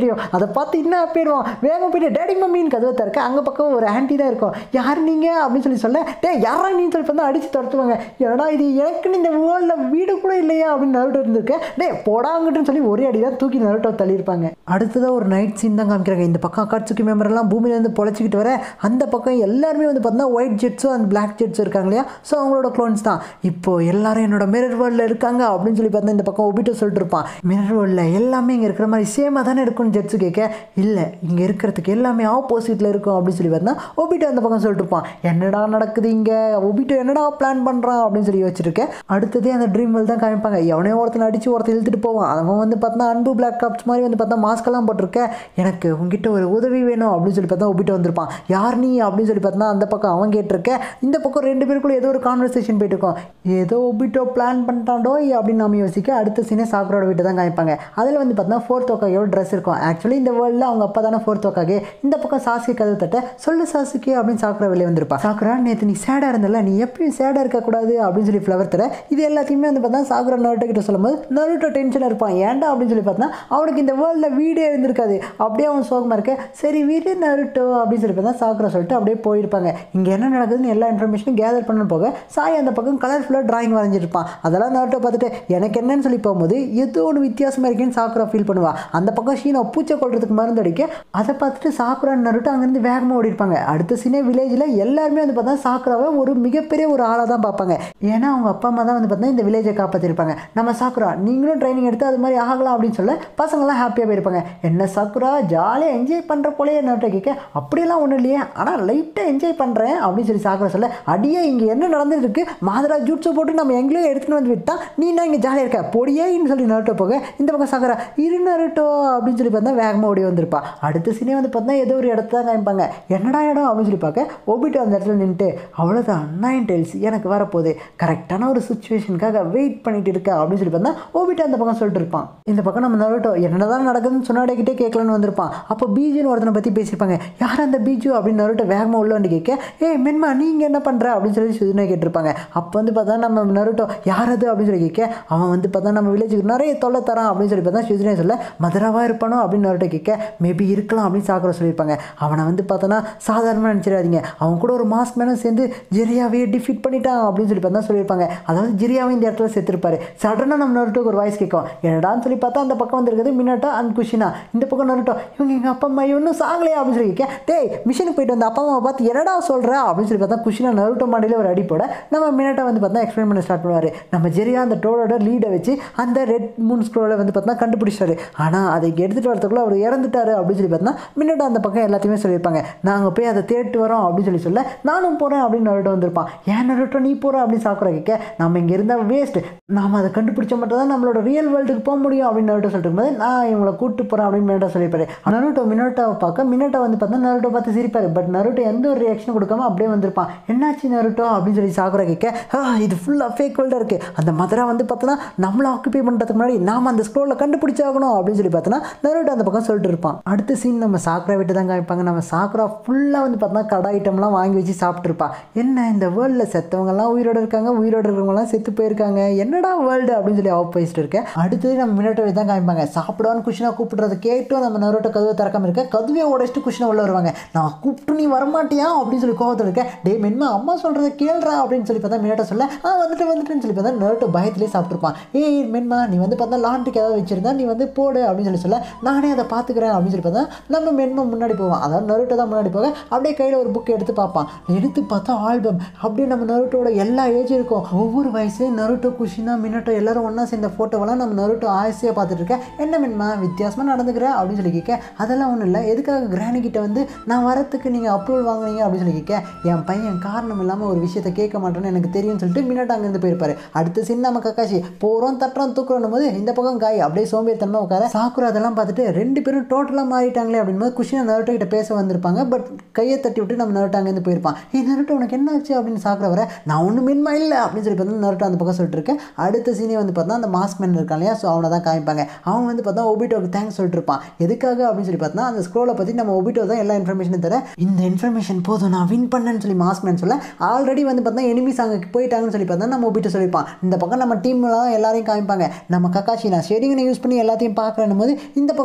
அதை பார்த்து என்ன போயிடுவான் வேகம் போயிட்டு டேடி மம்மின்னு கதவை திறக்க அங்கே பக்கம் ஒரு ஆன்ட்டி தான் இருக்கும் யார் நீங்கள் அப்படின்னு சொல்லி சொல்ல டே யாரா நீ சொல்லி பார்த்தா அடித்து துரத்துவாங்க ஏடா இது எனக்குன்னு இந்த வேர்ல்டில் வீடு கூட இல்லையா அப்படின்னு நருட்டோ இருந்திருக்கேன் டே போடாங்கட்டுன்னு சொல்லி ஒரே அடி தான் தூக்கி நருட்டோ தள்ளியிருப்பாங்க அடுத்ததாக ஒரு நைட் சீன் தான் காமிக்கிறாங்க இந்த பக்கம் அக்காட்சுக்கு மெம்பர் எல்லாம் பூமியிலேருந்து பொழைச்சிக்கிட்டு வர அந்த பக்கம் எல்லாருமே வந்து பார்த்தீங்கன்னா ஒயிட் ஜெட்ஸும் அந்த பிளாக் ஜெட்ஸும் இருக்காங்க இல்லையா ஸோ அவங்களோட க்ளோன்ஸ் தான் இப்போ எல்லாரும் என்னோட மிரர் வேர்ல்டில் இருக்காங்க அப்படின்னு சொல்லி பார்த்தா இந்த பக்கம் ஒபிட்டோ சொல்லிட்டு இருப்பான் மிரர் வேர்ல்டில் எல்லாமே இங்கே இருக்கிற மாதிரி சேமாக தானே இருக்கும்னு ஜெட்ஸு கேட்க இல்லை இங்கே இருக்கிறதுக்கு எல்லாமே ஆப்போசிட்டில் இருக்கும் அப்படின்னு சொல்லி பார்த்தா ஒபிட்டோ அந்த பக்கம் சொல்லிட்டு இருப்பான் என்னடா நடக்குது இங்கே ஒபிட்டோ என்னடா பிளான் பண்ணுறான் அப்படின்னு சொல்லி வச்சிருக்கேன் அடுத்ததே அந்த ட்ரீம் வேர்ல்ட் தான் காமிப்பாங்க எவனையோ ஒருத்தனை அடித்து ஒருத்தன் இழுத்துட்டு போவான் அவன் வந்து பார்த்தா அன்பு பிளாக் காப்ஸ் மாதிரி வந்து பார்த்தா மாஸ்கெல்லாம் போட்டிருக்க எனக்கு உங்ககிட்ட ஒரு உதவி வேணும் அப்படின்னு சொல்லி பார்த்தா ஒபிட்டோ வந்திருப்பான் யார் நீ அப்படின்னு சொல்லி பார்த்தா அந்த பக்கம் அவன் கேட்டிருக்க இந்த பக்கம் ரெண்டு பேருக்குள்ள ஏதோ ஒரு கான்வர்சேஷன் போயிட்டு இருக்கோம் ஏதோ ஒபிட்டோ பிளான் பண்ணிட்டாண்டோ அப்படின்னு நாம யோசிக்க அடுத்த சீனே சாக்கரோட வீட்டை தான் காமிப்பாங்க அதில் வந்து பார்த்தா ஃபோர்த் ஒக்காகையோட ட்ரெஸ் இருக்கும் ஆக்சுவலி இந்த வேர்ல்டில் அவங்க அப்பா தானே ஃபோர்த் ஒக்காகே இந்த பக்கம் சாசுக்கு கதவு தட்ட சொல்லு சாசுக்கு அப்படின்னு சாக்குரா வெளியே வந்திருப்பா சாக்குரா நேற்று நீ சேடாக இருந்தல நீ எப்பயும் சேடாக இருக்கக்கூடாது அப்படின்னு சொல்லி ஃப்ளவர் தர இது எல்லாத்தையுமே வந்து பார்த்தா சாக்குரா நருட்டோ கிட்ட சொல்லும்போது நருட்டோ டென்ஷனாக இருப்பான் ஏன்டா அப்படின்னு சொல்லி பார்த்தா அவனுக்கு இந்த வேர்ல்டில் வீடே இருந்திருக்காது அப்படியே அவன் சோகமாக இருக்க சரி வீடு நருட்டோ அப்படின்னு சொல்லி பார்த்தா சாக்குரா சொல்லிட்டு அப்படியே போயிருப்பாங்க இங்கே என்ன நடக்குதுன்னு எல்லா இன்ஃபர்மேஷனும் கேதர் பண்ண போக சாய் அந்த பக்கம் கலர்ஃபுல்லாக டிராயிங் வரைஞ்சிருப்பான் அதெல்லாம் நருட்டோ பார்த்துட்டு எனக்கு என்னன்னு சொல்லி போகும்போது ஏதோ ஒன்று வித்தியாசமாக இருக்கேன்னு சாக்குரா ஃபீல் பண்ணுவா அந்த பக்கம் ஷீனா பூச்சை கொள்றதுக்கு மருந்து அடிக்க அதை பார்த்துட்டு சாக்குரா நருட்டோ அங்கேருந்து வேகமாக ஓடி இருப்பாங்க அடுத்த சினே வில்லேஜில் எல்லாருமே வந்து பார்த்தா சாக்குராவை ஒரு மிகப்பெரிய ஒரு ஆளாக தான் பார்ப்பாங்க ஏன்னா அவங்க அப்பா அம்மா தான் வந்து பார்த்தா இந்த வில்லேஜை காப்பாற்றிருப்பாங்க நம்ம சாக்குரா நீங்களும் ட்ரைனிங் எடுத்து அது மாதிரி ஆகலாம் அப்படின்னு சொல்ல பசங்களாம் ஹாப்பியாக போயிருப்பாங்க என்ன சாக்குரா ஜாலியாக என்ஜாய் பண்ணுற போலே நருட்டோ கேட்க அப்படியெல்லாம் ஒன்றும் இல்லையே ஆனால் லைட்டாக என்ஜாய் பண்ணுறேன் அப்படின்னு சொல்லி சாக்குரா சொல்ல அடியே இங்கே என்ன நடந்துட்டு இருக்கு மாதரா ஜூட்ஸை போட்டு நம்ம எங்கேயோ எடுத்துகிட்டு வந்து விட்டா நீ என்ன இங்கே ஜாலியாக இருக்க பொடியேன்னு சொல்லி நருட்டோ போக இந்த பக்கம் சாக்குரா இரு நருட்டோ அப்படின்னு சொல்லி பார்த்தா வேகமாக ஓடி வந்திருப்பா அடுத்த சீனே வந்து பார்த்தா ஏதோ ஒரு இடத்த தான் காமிப்பாங்க என்னடா இடம் அப்படின்னு சொல்லி பார்க்க ஒபிட்டோ அந்த இடத்துல நின்றுட்டு அவ்வளோதான் நைன் டெல்ஸ் எனக்கு வரப்போகுது கரெக்டான ஒரு சுச்சுவேஷனுக்காக வெயிட் பண்ணிட்டு இருக்க அப்படின்னு சொல்லி பார்த்தா ஓபிட்டோ அந்த பக்கம் சொல்லிட்டு இருப்பான் இந்த பக்கம் நம்ம நருட்டோ என்னதான் நடக்குதுன்னு சொன்னாடிக்கிட்டே கேட்கலன்னு வந்திருப்பான் அப்போ பீஜுன்னு ஒருத்தனை பற்றி பேசியிருப்பாங்க யார் அந்த பீஜு அப்படின்னு நருட்டோ வேகமாக உள்ள வந்து கேட்க ஏய் மென்மா நீங்கள் என்ன பண்ணுற அப்படின்னு சொல்லி சுஜினா கேட்டிருப்பாங்க அப்போ வந்து பார்த்தா நம்ம நருட்டோ யார் அது அப்படின்னு சொல்லி கேட்க அவன் வந்து பார்த்தா நம்ம வில்லேஜுக்கு நிறைய தொல்லை தரான் அப்படின்னு சொல்லி பார்த்தா சுஜினா சொல்ல மதுராவாக இருப்பானோ அப்படின்னு நருட்டோ கேட்க மேபி இருக்கலாம் அப்படின்னு சாக்கரை சொல்லியிருப்பாங்க அவனை வந்து பார்த்தோன்னா சாதாரணமாக நினச்சிடாதீங்க அவன் கூட ஒரு மாஸ்க் மேனும் சேர்ந்து ஜெரியாவே டிஃபீட் பண்ணிட்டான் அப்படின்னு சொல்லி பார்த்தா சொல்லியிருப்பாங்க அதாவது ஜெரியாவை இந்த இடத்துல செத்துருப்பாரு சடனாக நம்ம நருட்டோக்கு ஒரு வாய்ஸ் கேட்கும் என்னடான்னு சொல்லி பார்த்தா அந்த பக்கம் வந்திருக்குது மின்னாட்டா அண்ட் குஷினா இந்த பக்கம் நருட்டோ இவங்க எங்கள் அப்பா அம்மா இன்னும் சாகலையா அப்படின்னு சொல்லி கேட்க டேய் மிஷனுக்கு போயிட்டு வந்த அப்பா அம்மாவை பார்த்து என்னடா சொல்கிற அப்படின்னு சொல்லி பார்த்தா குஷினா நருட்டோ மாடியில் ஒரு அடி போட நம்ம மின்னாட்டா வந்து பார்த்தா எக்ஸ்பிளைன் பண்ண ஸ்டார்ட் பண்ணுவார் நம்ம ஜெரியா அந்த டோலோட லீடை வச்சு அந்த ரெட் மூன் ஸ்க்ரோலை வந்து பார்த்தா கண்டுபிடிச்சாரு ஆனால் அதை எடுத்துகிட்டு வரதுக்குள்ள அவர் இறந்துட்டாரு அப்படின்னு சொல்லி பார்த்தா மின்னாட்டா அந்த பக்கம் எல்லாத்தையுமே சொல்லியிருப்பாங்க நாங்கள் போய் அதை தேட்டு வரோம் அப்படின்னு சொல்லி சொல்ல நானும் போகிறேன் அப்படின்னு நருட்டோ வந்திருப்பான் ஏன் நருட்டோ நீ போகிற அப்படின்னு சாக்குற கேட்க நம்ம இங்கே இருந்தால் வேஸ்ட் நாம் அதை கண்டுபிடிச்ச மட்டும் தான் நம்மளோட ரியல் வேர்ல்டுக்கு போக முடியும் அப்படின்னு நருட்டோ சொல்லிட்டு இருக்கும்போது நான் இவங்களை கூப்பிட்டு போகிறேன் அப்படின்னு மினட்டோ சொல்லியிருப்பாரு நருட்டோ மினோட்டாவை பார்க்க மினோட்டோ வந்து பார்த்தா நருட்டோ பார்த்து சிரிப்பாரு பட் நருட்டோ எந்த ஒரு ரியாக்ஷனும் கொடுக்காம அப்படியே வந்திருப்பான் என்னாச்சு நருட்டோ அப்படின்னு சொல்லி சாக்குற கேட்க "ஆ, இது ஃபுல்லாக ஃபேக் வேர்ல்டாக இருக்குது அந்த மதுரா வந்து பார்த்தோன்னா நம்மளை ஆக்குபை பண்ணுறதுக்கு முன்னாடி நாம் அந்த ஸ்க்ரோலில் கண்டுபிடிச்சாகணும் அப்படின்னு சொல்லி பார்த்தோன்னா நருட்டோ அந்த பக்கம் சொல்லிட்டு இருப்பான் அடுத்த சீன் நம்ம சாக்குரா விட்டு தான் காமிப்பாங்க நம்ம சாக்குரா ஃபுல்லாக வந்து பார்த்தோன்னா கடை ஐட்டம்லாம் வாங்கி வச்சு சாப்பிட்ருப்பா என்ன இந்த வேர்ல்டில் செத்தவங்கலாம் உயிரோடு இருக்காங்க உயிரோடு இருக்கிறவங்கலாம் செத்து போயிருக்காங்க என்னடா வேர்ல்டு அப்படின்னு சொல்லி ஆஃப் பேசிட்டு இருக்கேன் அடுத்தது நம்ம மினட்டோ தான் காமிப்பாங்க சாப்பிடுவான்னு குஷினா கூப்பிடுறத கேட்டும் நம்ம நரோட்டோ கதவை திறக்காம இருக்க கதவையை உடைச்சிட்டு குஷினா உள்ள வருவாங்க நான் கூப்பிட்டு நீ வரமாட்டியா அப்படின்னு சொல்லி கோவத்தில் இருக்கேன் டே மென்மா அம்மா சொல்கிறத கேள்றா அப்படின்னு சொல்லி பார்த்தா மினட்டோ சொல்ல ஆ வந்துட்டு வந்துட்டுன்னு சொல்லி பார்த்தா நரோட்டோ பயத்திலே சாப்பிட்ருப்பான் ஏய் மென்மா நீ வந்து பார்த்தா லாண்ட்ரிக்கு ஏதாவது வச்சிருந்தா நீ வந்து போடு அப்படின்னு சொல்லி சொல்ல நானே அதை பார்த்துக்கிறேன் அப்படின்னு சொல்லி பார்த்தா நம்ம மென்மா முன்னாடி போவான் அதாவது நருட்டோ தான் முன்னாடி போக அப்படியே கையில் ஒரு புக் எடுத்து பார்ப்பான் எடுத்து பார்த்தா ஆல்பம் அப்படியே நம்ம நருட்டோட எல்லா ஏஜ் இருக்கும் ஒவ்வொரு வயசு நருட்டோ குஷினா மினட்டோ எல்லாரும் ஒன்றா சேர்ந்த ஃபோட்டோவெல்லாம் நம்ம நருட்டோ ஆசையாக பார்த்துட்டு இருக்கேன் என்ன மென்மா வித்தியாசமாக நடந்துக்கிறேன் அப்படின்னு சொல்லி கேட்க அதெல்லாம் ஒன்றும் இல்லை எதுக்காக கிராணி கிட்ட வந்து நான் வரத்துக்கு நீங்கள் அப்ரூவல் வாங்குனீங்க அப்படின்னு சொல்லி கேட்க என் பையன் காரணம் இல்லாமல் ஒரு விஷயத்தை கேட்க மாட்டேன்னு எனக்கு தெரியும்னு சொல்லிட்டு மினட்டோ அங்கேருந்து போயிருப்பாரு அடுத்து சின்ன நம்ம கக்காசி போகிறோம் தட்டுறோம் தூக்குறோம் போது இந்த பக்கம் காய் அப்படியே சோம்பேறித்தனமா உட்கார சாக்குரா அதெல்லாம் பார்த்துட்டு ரெண்டு பேரும் டோட்டலாக மாறிட்டாங்களே அப்படின்போது குஷினா நருட்டோ கிட்ட பேச வந்திருப்பாங்க பட் கையை தட்டி விட்டு நம்ம நருட்டோ அங்கேருந்து போயிருப்பான் ஏ நருட்டோ உனக்கு என்ன ஆச்சு அப்படின்னு சாக்குற வர நான் ஒன்றும் மின்மா இல்லை அப்படின்னு சொல்லி பார்த்தா நருட்டோ அந்த பக்கம் சொல்லிட்டு இருக்கேன் அடுத்த சீனே வந்து பார்த்தா அந்த மாஸ்க் மேன் இருக்கான் இல்லையா ஸோ அவனை தான் காமிப்பாங்க அவன் வந்து பார்த்தா ஒபிட்டோக்கு தேங்க்ஸ் சொல்லிட்டு இருப்பான் எதுக்காக அப்படின்னு சொல்லி பார்த்தா அந்த ஸ்க்ரோலை பற்றி நம்ம ஒபிட்டோ தான் எல்லா இன்ஃபர்மேஷனும் தர இந்த இன்ஃபர்மேஷன் போதும் நான் வின் பண்ணேன்னு சொல்லி மாஸ்க் மேன் சொல்ல ஆல்ரெடி வந்து பார்த்தா எனிமிஸ் அங்கே போயிட்டாங்கன்னு சொல்லி பார்த்தா நம்ம ஒபிட்டோ சொல்லியிருப்பான் இந்த பக்கம் நம்ம டீம்லாம் எல்லாரையும் காமிப்பாங்க நம்ம கக்காஷி நான் ஷேடிங்கனை யூஸ் பண்ணி எல்லாத்தையும் பார்க்குறேன் போது இந்த பக்கம் காய்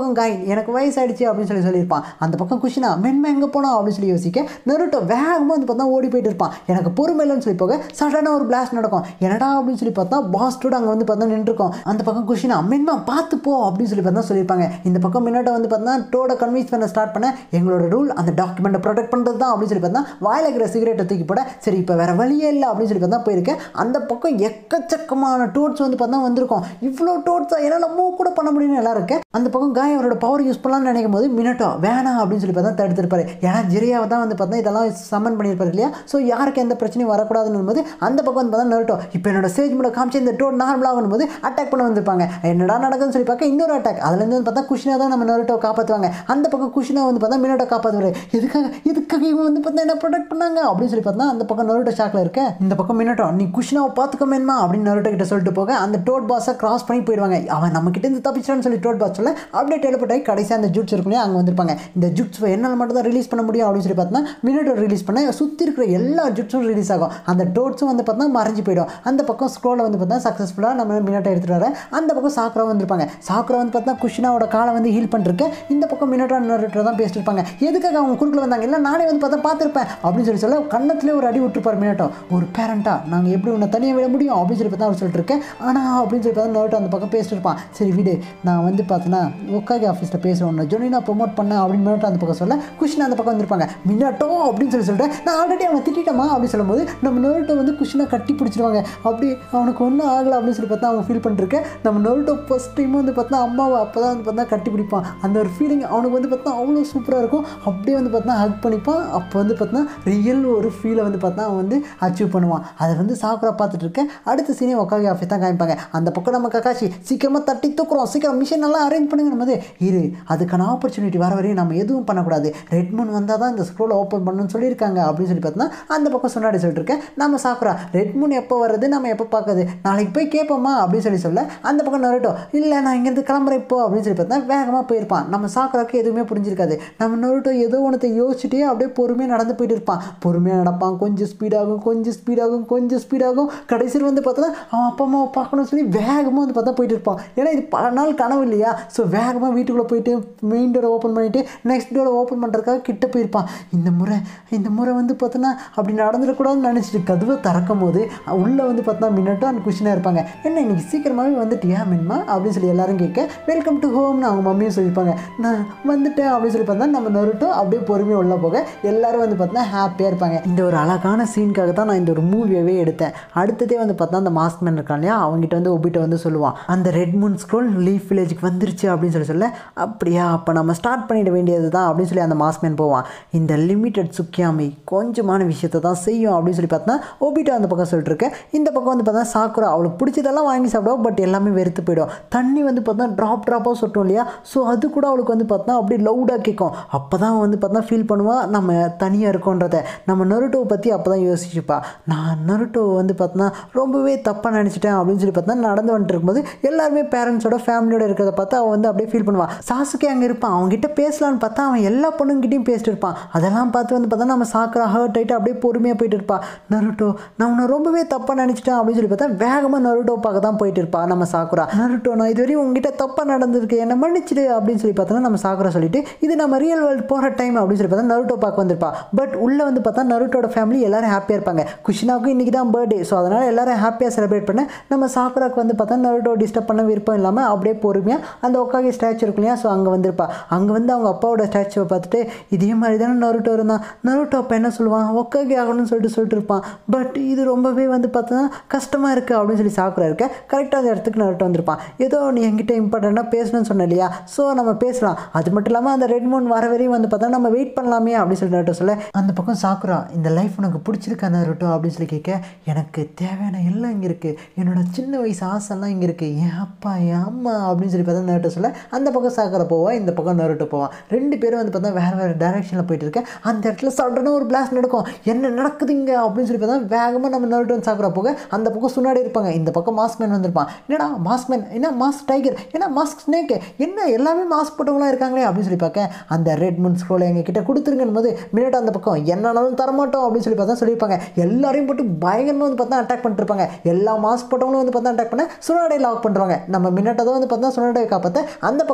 எனக்கு வயசாயிடுச்சு அப்படின்னு சொல்லி சொல்லியிருப்பான் அந்த பக்கம் குஷினா மென்மை எங்கே போனோம் அப்படின்னு சொல்லி யோசிக்க நருட்டோ வேகமாக வந்து பார்த்தா ஓடி போயிட்டு இருப்பான் எனக்கு பொறுமை இல்லைன்னு சொல்லி போக சடனாக ஒரு பிளாஸ்ட் நடக்கும் என்னடா அப்படின்னு சொல்லி பார்த்தா பாஸ்டோட அங்கே வந்து பார்த்தா நின்றுருக்கோம் அந்த பக்கம் குஷினா மென்மா பார்த்து போ அப்படின்னு சொல்லி பார்த்தா சொல்லியிருப்பாங்க இந்த பக்கம் மின்னோட்ட வந்து பார்த்தா டோட கன்வின்ஸ் பண்ண ஸ்டார்ட் பண்ண எங்களோட ரூல் அந்த டாக்குமெண்ட்டை ப்ரொடெக்ட் பண்ணுறது தான் அப்படின்னு சொல்லி பார்த்தா வாயில இருக்கிற சிகரெட்டை தூக்கி போட சரி இப்போ வேற வழியே இல்லை அப்படின்னு சொல்லி பார்த்தா போயிருக்கேன் அந்த பக்கம் எக்கச்சக்கமான டோட்ஸ் வந்து பார்த்தா வந்திருக்கும் இவ்வளோ டோட்ஸாக என்னால் மூவ் கூட பண்ண முடியும்னு எல்லாம் இருக்கு அந்த பக்கம் காய் அவரோட பவர் யூஸ் பண்ணலாம்னு நினைக்கும் போது மினட்டோ வேணாம் அப்படின்னு சொல்லி பார்த்தா தடுத்திருப்பாரு ஏன்னா ஜெரியாவை தான் வந்து பார்த்தா இதெல்லாம் சம்மன் பண்ணியிருப்பாரு இல்லையா ஸோ யாருக்கு எந்த பிரச்சனையும் வரக்கூடாதுன்னு போது அந்த பக்கம் வந்து பார்த்தா நருட்டோ இப்போ என்னோட சேஜ் மூட காமிச்சு இந்த டோட் நார்மலாகும் போது அட்டாக் பண்ண வந்திருப்பாங்க என்னடா நடக்குதுன்னு சொல்லி பார்க்க இன்னொரு அட்டாக் அதுலேருந்து வந்து பார்த்தா குஷினா தான் நம்ம நருட்டோ காப்பாற்றுவாங்க அந்த பக்கம் குஷினா வந்து பார்த்தா மினோட்டோ காப்பாற்றுவாரு எதுக்காக எதுக்காக இவங்க வந்து பார்த்தா என்ன ப்ரொடெக்ட் பண்ணாங்க அப்படின்னு சொல்லி பார்த்தா அந்த பக்கம் நருட்டோ ஷாக்ல இருக்க இந்த பக்கம் மினோட்டோ நீ குஷினாவை பார்த்துக்கமேன்மா அப்படின்னு நருட்டோ கிட்ட சொல்லிட்டு போக அந்த டோட் பாஸை கிராஸ் பண்ணி போயிடுவாங்க அவன் நம்ம கிட்ட இருந்து தப்பிச்சான்னு சொல்லி டோட் பாஸ் சொல்ல அப்படியே டெலிபோர்ட் ஆகி கடைசியாக அந்த ஜூட்ஸ் இருக்கும் இல்லையா அங்கே வந்திருப்பாங்க இந்த ஜூட்ஸ் என்னால் மட்டும் தான் ரிலீஸ் பண்ண முடியும் அப்படின்னு சொல்லி பார்த்தா மினோட்டோ ரிலீஸ் பண்ண சுற்றி இருக்கிற எல்லா ஜூட்ஸும் ரிலீஸ் ஆகும் அந்த டோட்ஸும் வந்து பார்த்தா மறைஞ்சு போயிடும் அந்த பக்கம் ஸ்க்ரோலை வந்து பார்த்தா சக்ஸஸ்ஃபுல்லாக நம்ம மினோட்டோ எடுத்துகிட்டு வர அந்த பக்கம் சாக்ரா வந்திருப்பாங்க சாக்ரா வந்து பார்த்தா குஷினாவோட காலை வந்து ஹீல் பண்ணிருக்கு இந்த பக்கம் மினோட்டோ நருட்டோ தான் பேசிட்டு இருப்பாங்க எதுக்காக அவங்க குறுக்கில் வந்தாங்க இல்லை நானே வந்து பார்த்தா பார்த்துருப்பேன் அப்படின்னு சொல்லி சொல்ல கண்ணத்திலே ஒரு அடி விட்டுருப்பார் மினோட்டோ ஒரு பேரண்ட்டா நாங்கள் எப்படி உன்னை தனியாக விட முடியும் அப்படின்னு சொல்லி பார்த்தா அவர் சொல்லிட்டு இருக்கேன் ஆனால் அப்படின்னு சொல்லி பார்த்தா நருட்டோ அந்த பக்கம் பேசிட்டு இருப்பான் சரி விடு நான் வந்து பார்த்தீங்கன்னா ஒக்காகி ஆஃபீஸில் பேசுகிறோம் ஜொனினா ப்ரொமோட் பண்ணேன் அப்படின்னு மினோட்டோ அந்த பக்கம் சொல்ல குஷினா அந்த பக்கம் வந்திருப்பாங்க மினோட்டோ அப்படின்னு சொல்லி சொல்லிட்டு நான் ஆல்ரெடி அவனை திட்டமா அப்படின்னு சொல்லும்போது நம்ம நருட்டோ வந்து குஷினா கட்டி பிடிச்சிருவாங்க அப்படி அவனுக்கு ஒன்றும் ஆகலை அப்படின்னு சொல்லி பார்த்தா அவன் ஃபீல் பண்ணிருக்கேன் நம்ம நருட்டோ ஃபஸ்ட் டைம் வந்து பார்த்தா அம்மாவை அப்போ தான் வந்து பார்த்தா கட்டி பிடிப்பான் அந்த ஒரு ஃபீலிங் அவனுக்கு வந்து பார்த்தா அவ்வளோ சூப்பராக இருக்கும் அப்படியே வந்து பார்த்தா ஹக் பண்ணிப்பான் அப்போ வந்து பார்த்தா ரியல் ஒரு ஃபீலை வந்து பார்த்தா அவன் வந்து அச்சீவ் பண்ணுவான் அதை வந்து சாக்குறா பார்த்துட்டு இருக்கேன் அடுத்த சீனே ஒக்காகி ஆஃபீஸ் தான் காமிப்பாங்க அந்த பக்கம் நம்ம கக்காஷி சீக்கிரமாக தட்டி தூக்குறோம் சீக்கிரம் மிஷின் எல்லாம் அரேஞ்ச் பண்ணுங்க நம்ம இரு அதுக்கான ஆப்பர்ச்சுனிட்டி வர வரையும் நம்ம எதுவும் பண்ணக்கூடாது ரெட் மூன் வந்தால் தான் இந்த ஸ்க்ரோலை ஓப்பன் பண்ணணும்னு சொல்லியிருக்காங்க அப்படின்னு சொல்லி பார்த்தோன்னா அந்த பக்கம் சொன்னாடி சொல்லிட்டு இருக்கேன் நம்ம சாக்குறா ரெட் மூன் எப்போ வருது நம்ம எப்போ பார்க்குது நாளைக்கு போய் கேட்போமா அப்படின்னு சொல்லி சொல்ல அந்த பக்கம் நொரட்டோ இல்லை நான் இங்கேருந்து கிளம்புறேன் இப்போ அப்படின்னு சொல்லி பார்த்தா வேகமாக போயிருப்பான் நம்ம சாக்குறாக்கு எதுவுமே புரிஞ்சிருக்காது நம்ம நொரட்டோ ஏதோ ஒன்றத்தை யோசிச்சுட்டே அப்படியே பொறுமையாக நடந்து போயிட்டு இருப்பான் பொறுமையாக நடப்பான் கொஞ்சம் ஸ்பீடாகும் கொஞ்சம் ஸ்பீடாகும் கொஞ்சம் ஸ்பீடாகும் கடைசியில் வந்து பார்த்தோன்னா அவன் அப்பா அம்மாவை பார்க்கணும்னு சொல்லி வேகமாக வந்து பார்த்தா போயிட்டு இருப்பான் ஏன்னா இது பல நாள் கனவு இல்லையா ஸோ வேகமாக வீட்டுக்குள்ளே போயிட்டு மெயின் டோரை ஓப்பன் பண்ணிவிட்டு நெக்ஸ்ட் டோரை ஓப்பன் பண்ணுறதுக்காக கிட்ட போயிருப்பான் இந்த முறை இந்த முறை வந்து பார்த்தோன்னா அப்படி நடந்துடக்கூடாதுன்னு நினச்சிட்டு கதவை திறக்கும் போது உள்ளே வந்து பார்த்தா மின்னட்டும் அந்த குஷினாக இருப்பாங்க என்ன இன்னைக்கு சீக்கிரமாகவே வந்துட்டியா மின்மா அப்படின்னு சொல்லி எல்லாரும் கேட்க வெல்கம் டு ஹோம்னு அவங்க மம்மியும் சொல்லியிருப்பாங்க நான் வந்துட்டேன் அப்படின்னு சொல்லி பார்த்தா நம்ம நருட்டும் அப்படியே பொறுமையாக உள்ள போக எல்லாரும் வந்து பார்த்தா ஹாப்பியாக இருப்பாங்க இந்த ஒரு அழகான சீனுக்காக தான் நான் இந்த ஒரு மூவியவே எடுத்தேன் அடுத்ததே வந்து பார்த்தா அந்த மாஸ்க் மேன் இருக்கான் இல்லையா அவங்ககிட்ட வந்து ஒப்பிட்ட வந்து சொல்லுவான் அந்த ரெட் மூன் ஸ்க்ரோல் லீஃப் வில்லேஜுக்கு வந்துருச்சு அப்படின்னு சொல்லி சொல்ல அப்படியா அப்போ நம்ம ஸ்டார்ட் பண்ணிட வேண்டியது தான் அப்படின்னு சொல்லி அந்த மாஸ்க் மேன் போவான் இந்த லிமிட்டட் சுக்கியாமி கொஞ்சமான விஷயத்தை தான் செய்யும் அப்படின்னு சொல்லி பார்த்தா ஒபிட்டா அந்த பக்கம் சொல்லிட்டு இருக்கேன் இந்த பக்கம் வந்து பார்த்தா சாக்குறா அவளுக்கு பிடிச்சதெல்லாம் வாங்கி சாப்பிடுவோம் பட் எல்லாமே வெறுத்து போயிடும் தண்ணி வந்து பார்த்தா ட்ராப் ட்ராப்பாக சொட்டும் இல்லையா ஸோ அது கூட அவளுக்கு வந்து பார்த்தா அப்படியே லவுடாக கேட்கும் அப்போ தான் வந்து பார்த்தா ஃபீல் பண்ணுவா நம்ம தனியாக இருக்கோன்றத நம்ம நருட்டோவை பற்றி அப்போ தான் யோசிச்சுப்பா நான் நருட்டோ வந்து பார்த்தா ரொம்பவே தப்பாக நினச்சிட்டேன் அப்படின்னு சொல்லி பார்த்தா நடந்து வந்துட்டு இருக்கும்போது எல்லாருமே பேரண்ட்ஸோட ஃபேமிலியோட இருக்கிறத பார்த்து அவன் வந்து அப்படியே ஃபீல் பண்ணுவான் சாசுக்கே அங்கே இருப்பான் அவங்ககிட்ட பேசலான்னு பார்த்தா அவன் எல்லா பொண்ணுங்கிட்டையும் பேசிட்டு இருப்பான் அதெல்லாம் பார்த்து வந்து பார்த்தா நம்ம சாக்கரா ஹர்ட் ஆகிட்டு அப்படியே பொறுமையாக போயிட்டு இருப்பா நருட்டோ நான் உன்னை ரொம்பவே தப்பாக நினச்சிட்டேன் அப்படின்னு சொல்லி பார்த்தா வேகமாக நருட்டோ பார்க்க தான் போயிட்டு இருப்பா நம்ம சாக்குரா நருட்டோ நான் இதுவரையும் உங்ககிட்ட தப்பாக நடந்திருக்கு என்ன மன்னிச்சிடு அப்படின்னு சொல்லி பார்த்தோன்னா நம்ம சாக்குரா சொல்லிட்டு இது நம்ம ரியல் வேர்ல்டு போகிற டைம் அப்படின்னு சொல்லி பார்த்தா நருட்டோ பார்க்க வந்திருப்பா பட் உள்ளே வந்து பார்த்தா நருட்டோட ஃபேமிலி எல்லாரும் ஹாப்பியாக இருப்பாங்க குஷினாவுக்கும் இன்றைக்கி தான் பர்த்டே ஸோ அதனால் எல்லாரும் ஹாப்பியாக செலிப்ரேட் பண்ண நம்ம சாக்குராக்கு வந்து பார்த்தா நருட்டோ டிஸ்டர்ப் பண்ண விருப்பம் இல்லாமல் அப்படியே பொறுமையாக அந்த ஒக்காகி ஸ்டாச்சு இருக்கு இல்லையா ஸோ அங்கே வந்திருப்பா அங்கே வந்து அவங்க அப்பாவோட ஸ்டாச்சுவை பார்த்துட்டு இதே மாதிரி தானே நருட்டோ இருந்தான் நருட்டோ அப்போ என்ன சொல்லுவான் ஒக்காகி ஆகணும்னு சொல்லிட்டு சொல்லிட்டு இருப்பான் பட் இது ரொம்பவே வந்து பார்த்தா கஷ்டமாக இருக்குது அப்படின்னு சொல்லி சாக்குறா இருக்க கரெக்டாக அந்த இடத்துக்கு நருட்டோ வந்திருப்பான் ஏதோ நீ என்கிட்ட இம்பார்ட்டண்ட்டாக பேசணும்னு சொன்ன இல்லையா ஸோ நம்ம பேசலாம் அது மட்டும் இல்லாமல் அந்த ரெட் மூன் வர வரையும் வந்து பார்த்தா நம்ம வெயிட் பண்ணலாமே அப்படின்னு சொல்லி நருட்டோ சொல்ல அந்த பக்கம் சாக்குறா இந்த லைஃப் உனக்கு பிடிச்சிருக்கா நருட்டோ அப்படின்னு சொல்லி கேட்க எனக்கு தேவையான எல்லாம் இங்கே இருக்குது என்னோட சின்ன வயசு ஆசைலாம் இங்கே இருக்குது என் அப்பா என் அம்மா அப்படின்னு சொல்லி பார்த்தா நருட்டோ சொல்ல அந்த பக்கம் சாக்குறா போவா இந்த பக்கம் நருட்டோ போவான் ரெண்டு பேரும் வந்து பார்த்தா வேறு வேறு டைரக்ஷனில் போயிட்டு இருக்கேன் அந்த இடத்துல சடனாக ஒரு பிளாஸ்ட் நடக்கும் என்ன நடக்குதுங்க அப்படின்னு சொல்லி பார்த்தா வேகமாக நம்ம நருட்டோ சாக்குறா போக அந்த பக்கம் சுன்னாடி இருப்பாங்க இந்த பக்கம் மாஸ்க் மேன் வந்திருப்பான் என்னடா மாஸ்க் மேன் என்ன மாஸ்க் டைகர் என்ன மாஸ்க் ஸ்னேக் என்ன எல்லாமே மாஸ்க் போட்டவங்களாம் இருக்காங்களே அப்படின்னு சொல்லி பார்க்க அந்த ரெட் மூன் ஸ்க்ரோலை எங்கள் கிட்ட கொடுத்துருங்கன்னு போது மினிட் அந்த பக்கம் என்னன்னாலும் தரமாட்டோம் அப்படின்னு சொல்லி பார்த்தா சொல்லியிருப்பாங்க எல்லாரையும் போட்டு பயங்கரமாக வந்து பார்த்தா அட்டாக் பண்ணிருப்பாங்க எல்லா மாஸ்க் போட்டவங்களும் வந்து பார்த்தா அட்டாக் பண்ண சுனாடை லாக் பண்ணுறாங்க நம்ம மின்னட்டை தான் வந்து பார்த்தா சுனாடை காப்பாற்ற அந்த பக்கம் மாஸ்க்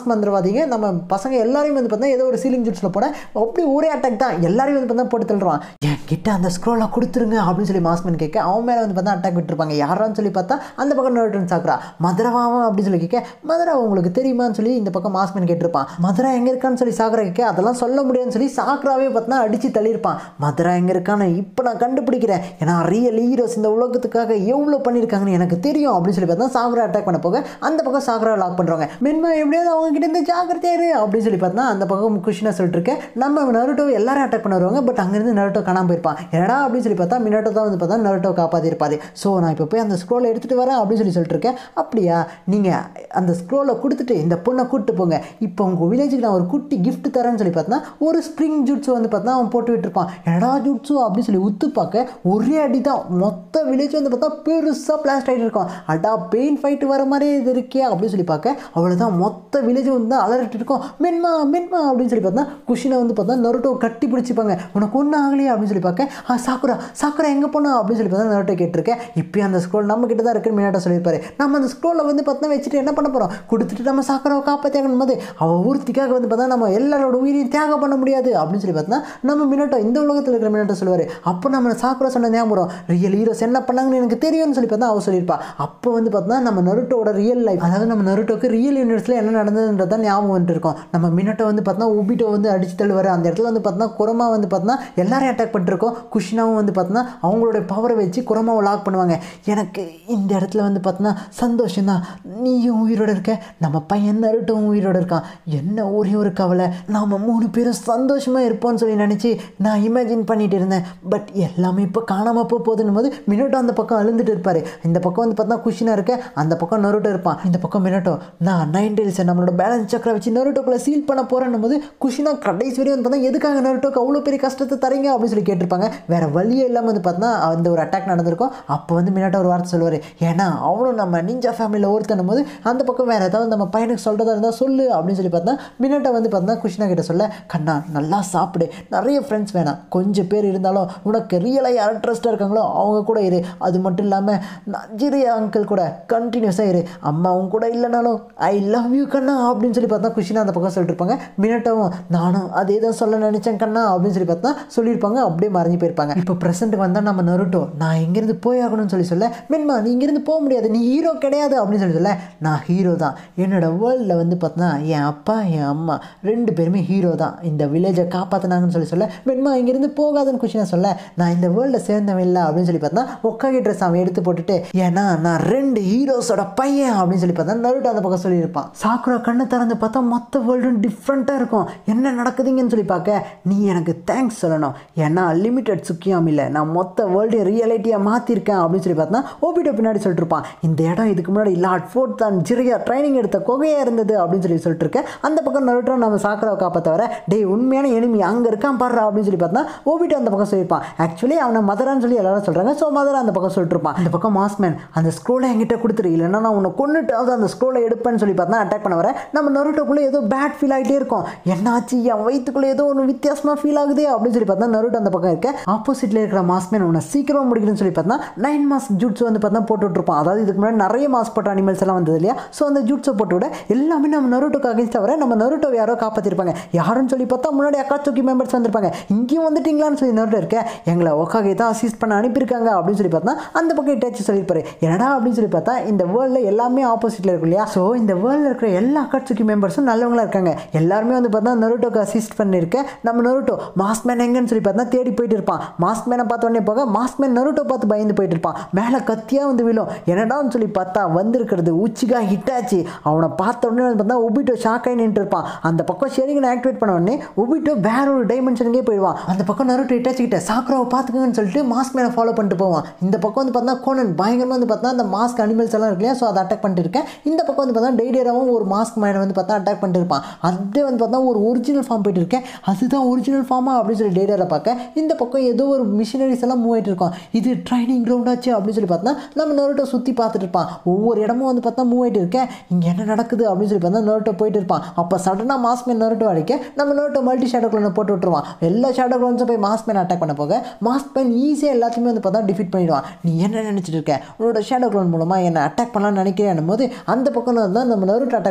மாஸ்க் மந்திரவாதிங்க நம்ம பசங்க எல்லாரையும் வந்து பார்த்தா ஏதோ ஒரு சீலிங் ஜூட்ஸில் போட அப்படி ஒரே அட்டாக் தான் எல்லாரையும் வந்து பார்த்தா போட்டு தள்ளுறான் என் கிட்ட அந்த ஸ்க்ரோலை கொடுத்துருங்க அப்படின்னு சொல்லி மாஸ்மேன் கேட்க அவன் மேலே வந்து பார்த்தா அட்டாக் விட்டுருப்பாங்க யாரான்னு சொல்லி பார்த்தா அந்த பக்கம் நோட்டன் சாக்குறா மதுரவாவும் அப்படின்னு சொல்லி கேட்க மதுரா உங்களுக்கு தெரியுமான்னு சொல்லி இந்த பக்கம் மாஸ்மேன் கேட்டிருப்பான் மதுரா எங்கே இருக்கான்னு சொல்லி சாக்குறா கேட்க அதெல்லாம் சொல்ல முடியாதுன்னு சொல்லி சாக்குறாவே பார்த்தா அடித்து தள்ளியிருப்பான் மதுரா எங்கே இருக்கான்னு இப்போ நான் கண்டுபிடிக்கிறேன் ஏன்னா ரியல் ஹீரோஸ் இந்த உலகத்துக்காக எவ்வளோ பண்ணியிருக்காங்கன்னு எனக்கு தெரியும் அப்படின்னு சொல்லி பார்த்தா சாகுரா அட்டாக் பண்ண போக அந்த பக்கம் சாகுரா லாக் பண்ணுறாங்க மென்மா எப்படியாவது அவங்க கிட்ட இருந்து ஜாக்கிரதையாரு அப்படின்னு சொல்லி பார்த்தா அந்த பக்கம் குஷினா சொல்லிட்டு இருக்கேன் நம்ம நருட்டோ எல்லாரும் அட்டாக் பண்ண வருவாங்க பட் அங்கேருந்து நருட்டோ காணாம போயிருப்பான் என்னடா அப்படின்னு சொல்லி பார்த்தா மினட்டோ தான் வந்து பார்த்தா நருட்டோ காப்பாற்றிருப்பாரு ஸோ நான் இப்போ போய் அந்த ஸ்க்ரோலை எடுத்துகிட்டு வரேன் அப்படின்னு சொல்லி சொல்லிட்டு இருக்கேன் அப்படியா நீங்கள் அந்த ஸ்க்ரோலை கொடுத்துட்டு இந்த பொண்ணை கூப்பிட்டு போங்க இப்போ உங்கள் வில்லேஜுக்கு நான் ஒரு குட்டி gift தரேன்னு சொல்லி பார்த்தா ஒரு ஸ்ப்ரிங் ஜூட்ஸு வந்து பார்த்தா அவன் போட்டு விட்டுருப்பான் என்னடா ஜூட்ஸு அப்படின்னு சொல்லி உத்து பார்க்க ஒரே அடி தான் மொத்த வில்லேஜ் வந்து பார்த்தா பெருசாக பிளாஸ்ட் ஆகிட்டு இருக்கும் அடா பெயின் ஃபைட்டு வர மாதிரியே இது இருக்கே அப்படின்னு சொல்லி பார்க்க அவ்வளோதான் மொத்த வில்லேஜ் வந்து அலறிட்டு இருக்கும் மென்மா மென்மா அப்படின்னு சொல்லி பார்த்தா குஷினை வந்து பார்த்தா நருட்டோ கட்டி பிடிச்சிப்பாங்க உனக்கு ஒன்றும் ஆகலையா அப்படின்னு சொல்லி பார்க்க ஆ சாக்குரா சாக்குரா எங்கே போனா அப்படின்னு சொல்லி பார்த்தா நருட்டோ கேட்டிருக்கேன் இப்போயும் அந்த ஸ்க்ரோல் நம்ம கிட்ட தான் இருக்குன்னு மினாட்டா சொல்லியிருப்பாரு நம்ம அந்த ஸ்க்ரோலை வந்து பார்த்தா வச்சுட்டு என்ன பண்ண போகிறோம் கொடுத்துட்டு நம்ம சாக்கராவை காப்பாற்றியாகணும் போது அவள் ஊர்த்திக்காக வந்து பார்த்தா நம்ம எல்லாரோட உயிரையும் தியாகம் பண்ண முடியாது அப்படின்னு சொல்லி பார்த்தா நம்ம மினட்டோ இந்த உலகத்தில் இருக்கிற மினட்டோ சொல்லுவார் அப்போ நம்ம சாக்குரா சொன்ன ஞாபகம் வரும் ரியல் ஹீரோஸ் என்ன பண்ணாங்கன்னு எனக்கு தெரியும்னு சொல்லி பார்த்தா அவள் சொல்லியிருப்பா அப்போ வந்து பார்த்தா நம்ம நருட்டோட ரியல் லைஃப் அதாவது நம்ம நருட்டோக்கு ரியல் யூனிவர்ஸில் என்ன நடந்ததுன்றதான் ஞாபகம் வந்துட்டு இருக்கும் நம்ம மினட்டோ வந்து பார்த்தா உபிட்டோ வந்து அடிச்சு தள்ளுவார் அந்த இடத்துல வந்து பார்த்தா குரமா வந்து பார்த்தா எல்லாரையும் அட்டாக் பண்ணிருக்கோம் குஷினாவும் வந்து பார்த்தா அவங்களோட பவரை வச்சு குரமாவை லாக் பண்ணுவாங்க எனக்கு இந்த இடத்துல வந்து பார்த்தா சந்தோஷம் தான் நீயும் உயிரோட இருக்க நம்ம பையன் நருட்டவும் உயிரோட இருக்கான் என்ன ஒரே ஒரு கவலை நாம் மூணு பேரும் சந்தோஷமாக இருப்போம்னு சொல்லி நினச்சி நான் இமேஜின் பண்ணிட்டு இருந்தேன் பட் எல்லாமே இப்போ காணாமல் போக போகுதுன்னும் போது மினோட்டோ அந்த பக்கம் அழுந்துட்டு இருப்பார் இந்த பக்கம் வந்து பார்த்தா குஷினாக இருக்க அந்த பக்கம் நருட்டோ இருப்பான் இந்த பக்கம் மினோட்டோ நான் நைன் டேல்ஸ் நம்மளோட பேலன்ஸ் சக்கரை வச்சு நருட்டோக்குள்ளே சீல் பண்ண போகிறேன்னும் போது குஷினா கடைசி வரையும் வந்து பார்த்தா எதுக்காக நருட்டோக்கு அவ்வளோ பெரிய கஷ்டத்தை தரீங்க அப்படின்னு சொல்லி கேட்டிருப்பாங்க வேறு வழியே இல்லாமல் வந்து பார்த்தா அந்த ஒரு அட்டாக் நடந்திருக்கும் அப்போ வந்து மினாட்டோ ஒரு வார்த்தை சொல்லுவார் ஏன்னா அவனும் நம்ம நிஞ்சா ஃபேமிலியில் ஒருத்தனும் போது அந்த பக்கம் வேறு ஏதாவது நம்ம பையனுக்கு சொல்கிறதா இருந்தால் சொல்லு அப்படின்னு சொல்லி பார்த்தா மினாட்டோ வந்து பார்த்தா குஷினா கிட்ட சொல்ல கண்ணா நல்லா சாப்பிடு நிறைய ஃப்ரெண்ட்ஸ் வேணாம் கொஞ்சம் பேர் இருந்தாலும் உனக்கு ரியலாக யார் ட்ரஸ்ட்டாக இருக்காங்களோ அவங்க கூட இரு அது மட்டும் இல்லாமல் நஜிரியா அங்கிள் கூட கண்டினியூஸாக இரு அம்மாவும் கூட இல்லைனாலும் ஐ லவ் யூ கண்ணா அப்படின்னு சொல்லி பார்த்தா குஷினா அந்த பக்கம் சொல்லிட்டு இருப்பாங்க மினட்டாவும் நானும் அதே தான் சொல்ல நினச்சேன் கண்ணா அப்படின்னு சொல்லி பார்த்தா சொல்லியிருப்பாங்க அப்படியே மறைஞ்சு போயிருப்பாங்க இப்போ ப்ரெசென்ட் வந்தால் நம்ம நருட்டோ நான் இங்கேருந்து போய் ஆகணும்னு சொல்லி சொல்ல மென்மா நீ இங்கேருந்து போக முடியாது நீ ஹீரோ கிடையாது அப்படின்னு சொல்லி சொல்ல நான் ஹீரோ தான் என்னோட வேர்ல்டில் வந்து பார்த்தா என் அப்பா என் அம்மா ரெண்டு பேருமே ஹீரோ தான் இந்த வில்லேஜை காப்பாற்றினாங்கன்னு சொல்லி சொல்ல மென்மா இங்கேருந்து போகாதுன்னு குஷினா சொல்ல நான் இந்த வேர்ல்டில் சேர்ந்தவன் இல்லை அப்படின்னு சொல்லி பார்த்தா ஒக்காகி ட்ரெஸ் அவன் எடுத்து போட்டுட்டு ஏன்னா நான் ரெண்டு ஹீரோஸோட பையன் அப்படின்னு சொல்லி பார்த்தா நருட்டோ அந்த பக்கம் சொல்லியிருப்பான் சாக்குரா கண்ணை திறந்து பார்த்தா மொத்த வேர்ல்டும் டிஃப்ரெண்ட்டாக இருக்கும் என்ன நடக்குதுங்கன்னு சொல்லி பார்க்க நீ எனக்கு தேங்க்ஸ் சொல்லணும் ஏன்னா லிமிட்டட் சுக்கியாம் இல்லை நான் மொத்த வேர்ல்டையும் ரியாலிட்டியாக மாற்றிருக்கேன் அப்படின்னு சொல்லி பார்த்தா ஓபிட்டோ பின்னாடி சொல்லிட்டு இருப்பான் இந்த இடம் இதுக்கு முன்னாடி லார்ட் ஃபோர்ட் தான் ஜிரியா ட்ரைனிங் எடுத்த குகையாக இருந்தது அப்படின்னு சொல்லி சொல்லிட்டு இருக்கேன் அந்த பக்கம் நருட்டோ நம்ம சாக்கராவை காப்பாற்ற வர டேய் உண்மையான எனிமி அங்கே இருக்கான் பாடுறா அப்படின்னு சொல்லி பார்த்தா ஓபிட்டோ அந்த பக்கம் சொல்லியிருப்பான் ஆக்சுவலி அவனை மதரான்னு சொல்லி எல்லாரும் சொல்கிறாங்க ஸோ மதரா அந்த பக்கம் சொல்லிட்டு இருப்பான் இந்த பக்கம் மாஸ்மேன் அந்த ஸ்க்ரோலை என்கிட்ட கொடுத்துரு இல்லைன்னா நான் உன்னை கொண்டுட்டாவது அந்த ஸ்க்ரோலை எடுப்பேன்னு சொல்லி பார்த்தா அட்டாக் பண்ண வர நம்ம நருட்டோக்குள்ளே ஏதோ பேட் ஃபீல் ஆகிட்டே இருக்கும் என்னாச்சு என் வயிற்றுக்குள்ளே ஏதோ ஒன்று வித்தியாசமாக ஃபீல் ஆகுது அப்படின்னு சொல்லி பார்த்தா நருட்டோ அந்த பக்கம் இருக்க ஆப்போசிட்டில் இருக்கிற மாஸ்மேன் உன்னை சீக்கிரமாக முடிக்கணும்னு சொல்லி பார்த்தா நைன் மாஸ்க் ஜூட்ஸ் வந்து பார்த்தா போட்டு விட்டுருப்பான் அதாவது இதுக்கு முன்னாடி நிறைய மாஸ்க் போட்ட அனிமல்ஸ் எல்லாம் வந்தது இல்லையா ஸோ அந்த ஜூட்ஸை போட்டு விட எல்லாமே நம்ம நருட்டோக்கு அகேன்ஸ்டாக வர நம்ம நருட்டோ யாரோ காப்பாற்றிருப்பாங்க யாருன்னு சொல்லி பார்த்தா முன்னாடி அக்காச்சோக்கி மெம்பர்ஸ் வந்திருப்பாங்க இங்கேயும் வந்துட்டீங்களான்னு சொல்லி நருட்டோ இருக்க எங்களை ஒக்காகே தான் அசிஸ்ட் பண்ண அனுப்பியிருக்காங்க அப்படின்னு சொல்லி பார்த்தா அந்த பக்கம் டச் சொல்லியிருப்பாரு என்னடா அப்படின்னு சொல்லி பார்த்தா இந்த வேர்ல்டில் எல்லாமே ஆப்போசிட்டில் இருக்கும் இல்லையா ஸோ இந்த வேர்ல்டில் இருக்கிற எல்லா அக்காட்சுக்கி மெம்பர்ஸும் நல்லவங்களா இருக்காங்க எல்லாருமே வந்து பார்த்தா நருட்டோக்கு அசிஸ்ட் பண்ணியிருக்க நம்ம நருட்டோ மாஸ்மேன் எங்கன்னு சொல்லி பார்த்தா தேடி போயிட்டு இருப்பான் மாஸ்மேனை பார்த்த உடனே போக மாஸ்மேன் நருட்டோ பார்த்து பயந்து போயிட்டு இருப்பான் மேலே கத்தியாக வந்து விழும் என்னடான்னு சொல்லி பார்த்தா வந்திருக்கிறது உச்சிகா ஹிட் ஆச்சு அவனை பார்த்த உடனே வந்து பார்த்தா ஒபிட்டோ ஷாக் ஆகி நின்று இருப்பான் அந்த பக்கம் ஷேரிங்கனை ஆக்டிவேட் பண்ண உடனே ஒபிட்டோ வேற ஒரு டைமென்ஷனுக்கே போயிடுவான் அந்த பக்கம் நருட்டோ ஹிட் ஆச்சுக்கிட்ட சாக்ராவை பார்த்துக்கங்கன்னு சொல்லிட்டு மாஸ்க் மேலே ஃபாலோ பண்ணிட்டு போவான் இந்த பக்கம் வந்து பார்த்தா கோனன் பயங்கரமாக வந்து பார்த்தா அந்த மாஸ்க் அனிமல்ஸ் எல்லாம் இருக்கு இல்லையா ஸோ அதை அட்டாக் பண்ணிட்டு இருக்கேன் இந்த பக்கம் வந்து பார்த்தா டெய்டேராவும் ஒரு மாஸ்க் மேனை வந்து பார்த்தா அட்டாக் பண்ணிட்டு இருப்பான் அதே வந்து பார்த்தா ஒரு ஒரிஜினல் ஃபார்ம் போயிட்டு இருக்கேன் அதுதான் ஒரிஜினல் ஃபார்மா அப்படின்னு சொல்லி டெய்டேரை பார்க்க இந்த பக்கம் ஏதோ ஒரு மிஷினரிஸ் எல்லாம் மூவ் ஆகிட்டு இருக்கோம் இது ட்ரைனிங் கிரவுண்ட் ஆச்சு அப்படின்னு சொல்லி பார்த்தா நம்ம நோட்டோ சுற்றி பார்த்துட்டு இருப்பான் ஒவ்வொரு இடமும் வந்து பார்த்தா மூவ் ஆகிட்டு இருக்கேன் இங்கே என்ன நடக்குது அப்படின்னு சொல்லி பார்த்தா நோட்டோ போயிட்டு இருப்பான் அப்போ சடனாக மாஸ்க் மேன் நோட்டோ அடிக்க நம்ம நோட்டோ மல்டி ஷேடோ க்ளோனை போட்டு விட்டுருவான் எல்லா ஷேடோ க்ளோன்ஸும் போய் மாஸ்க் மேன் அட்டாக் பண்ண போக மாஸ்க் மேன் ஈஸியாக எல்லாத்தையுமே வந்து பார்த்தா டிஃபீட் பண்ணிடுவான் நீ என்ன நினச்சிட்டு இருக்க உன்னோட ஷேடோ க்ளோன் மூலமாக என்னை அட்டாக் பண்ணலாம்னு நினைக்கிறேன் போது அந்த பக்கம் தான் நம்ம நருட்டோ அட்டாக் பண்ண போக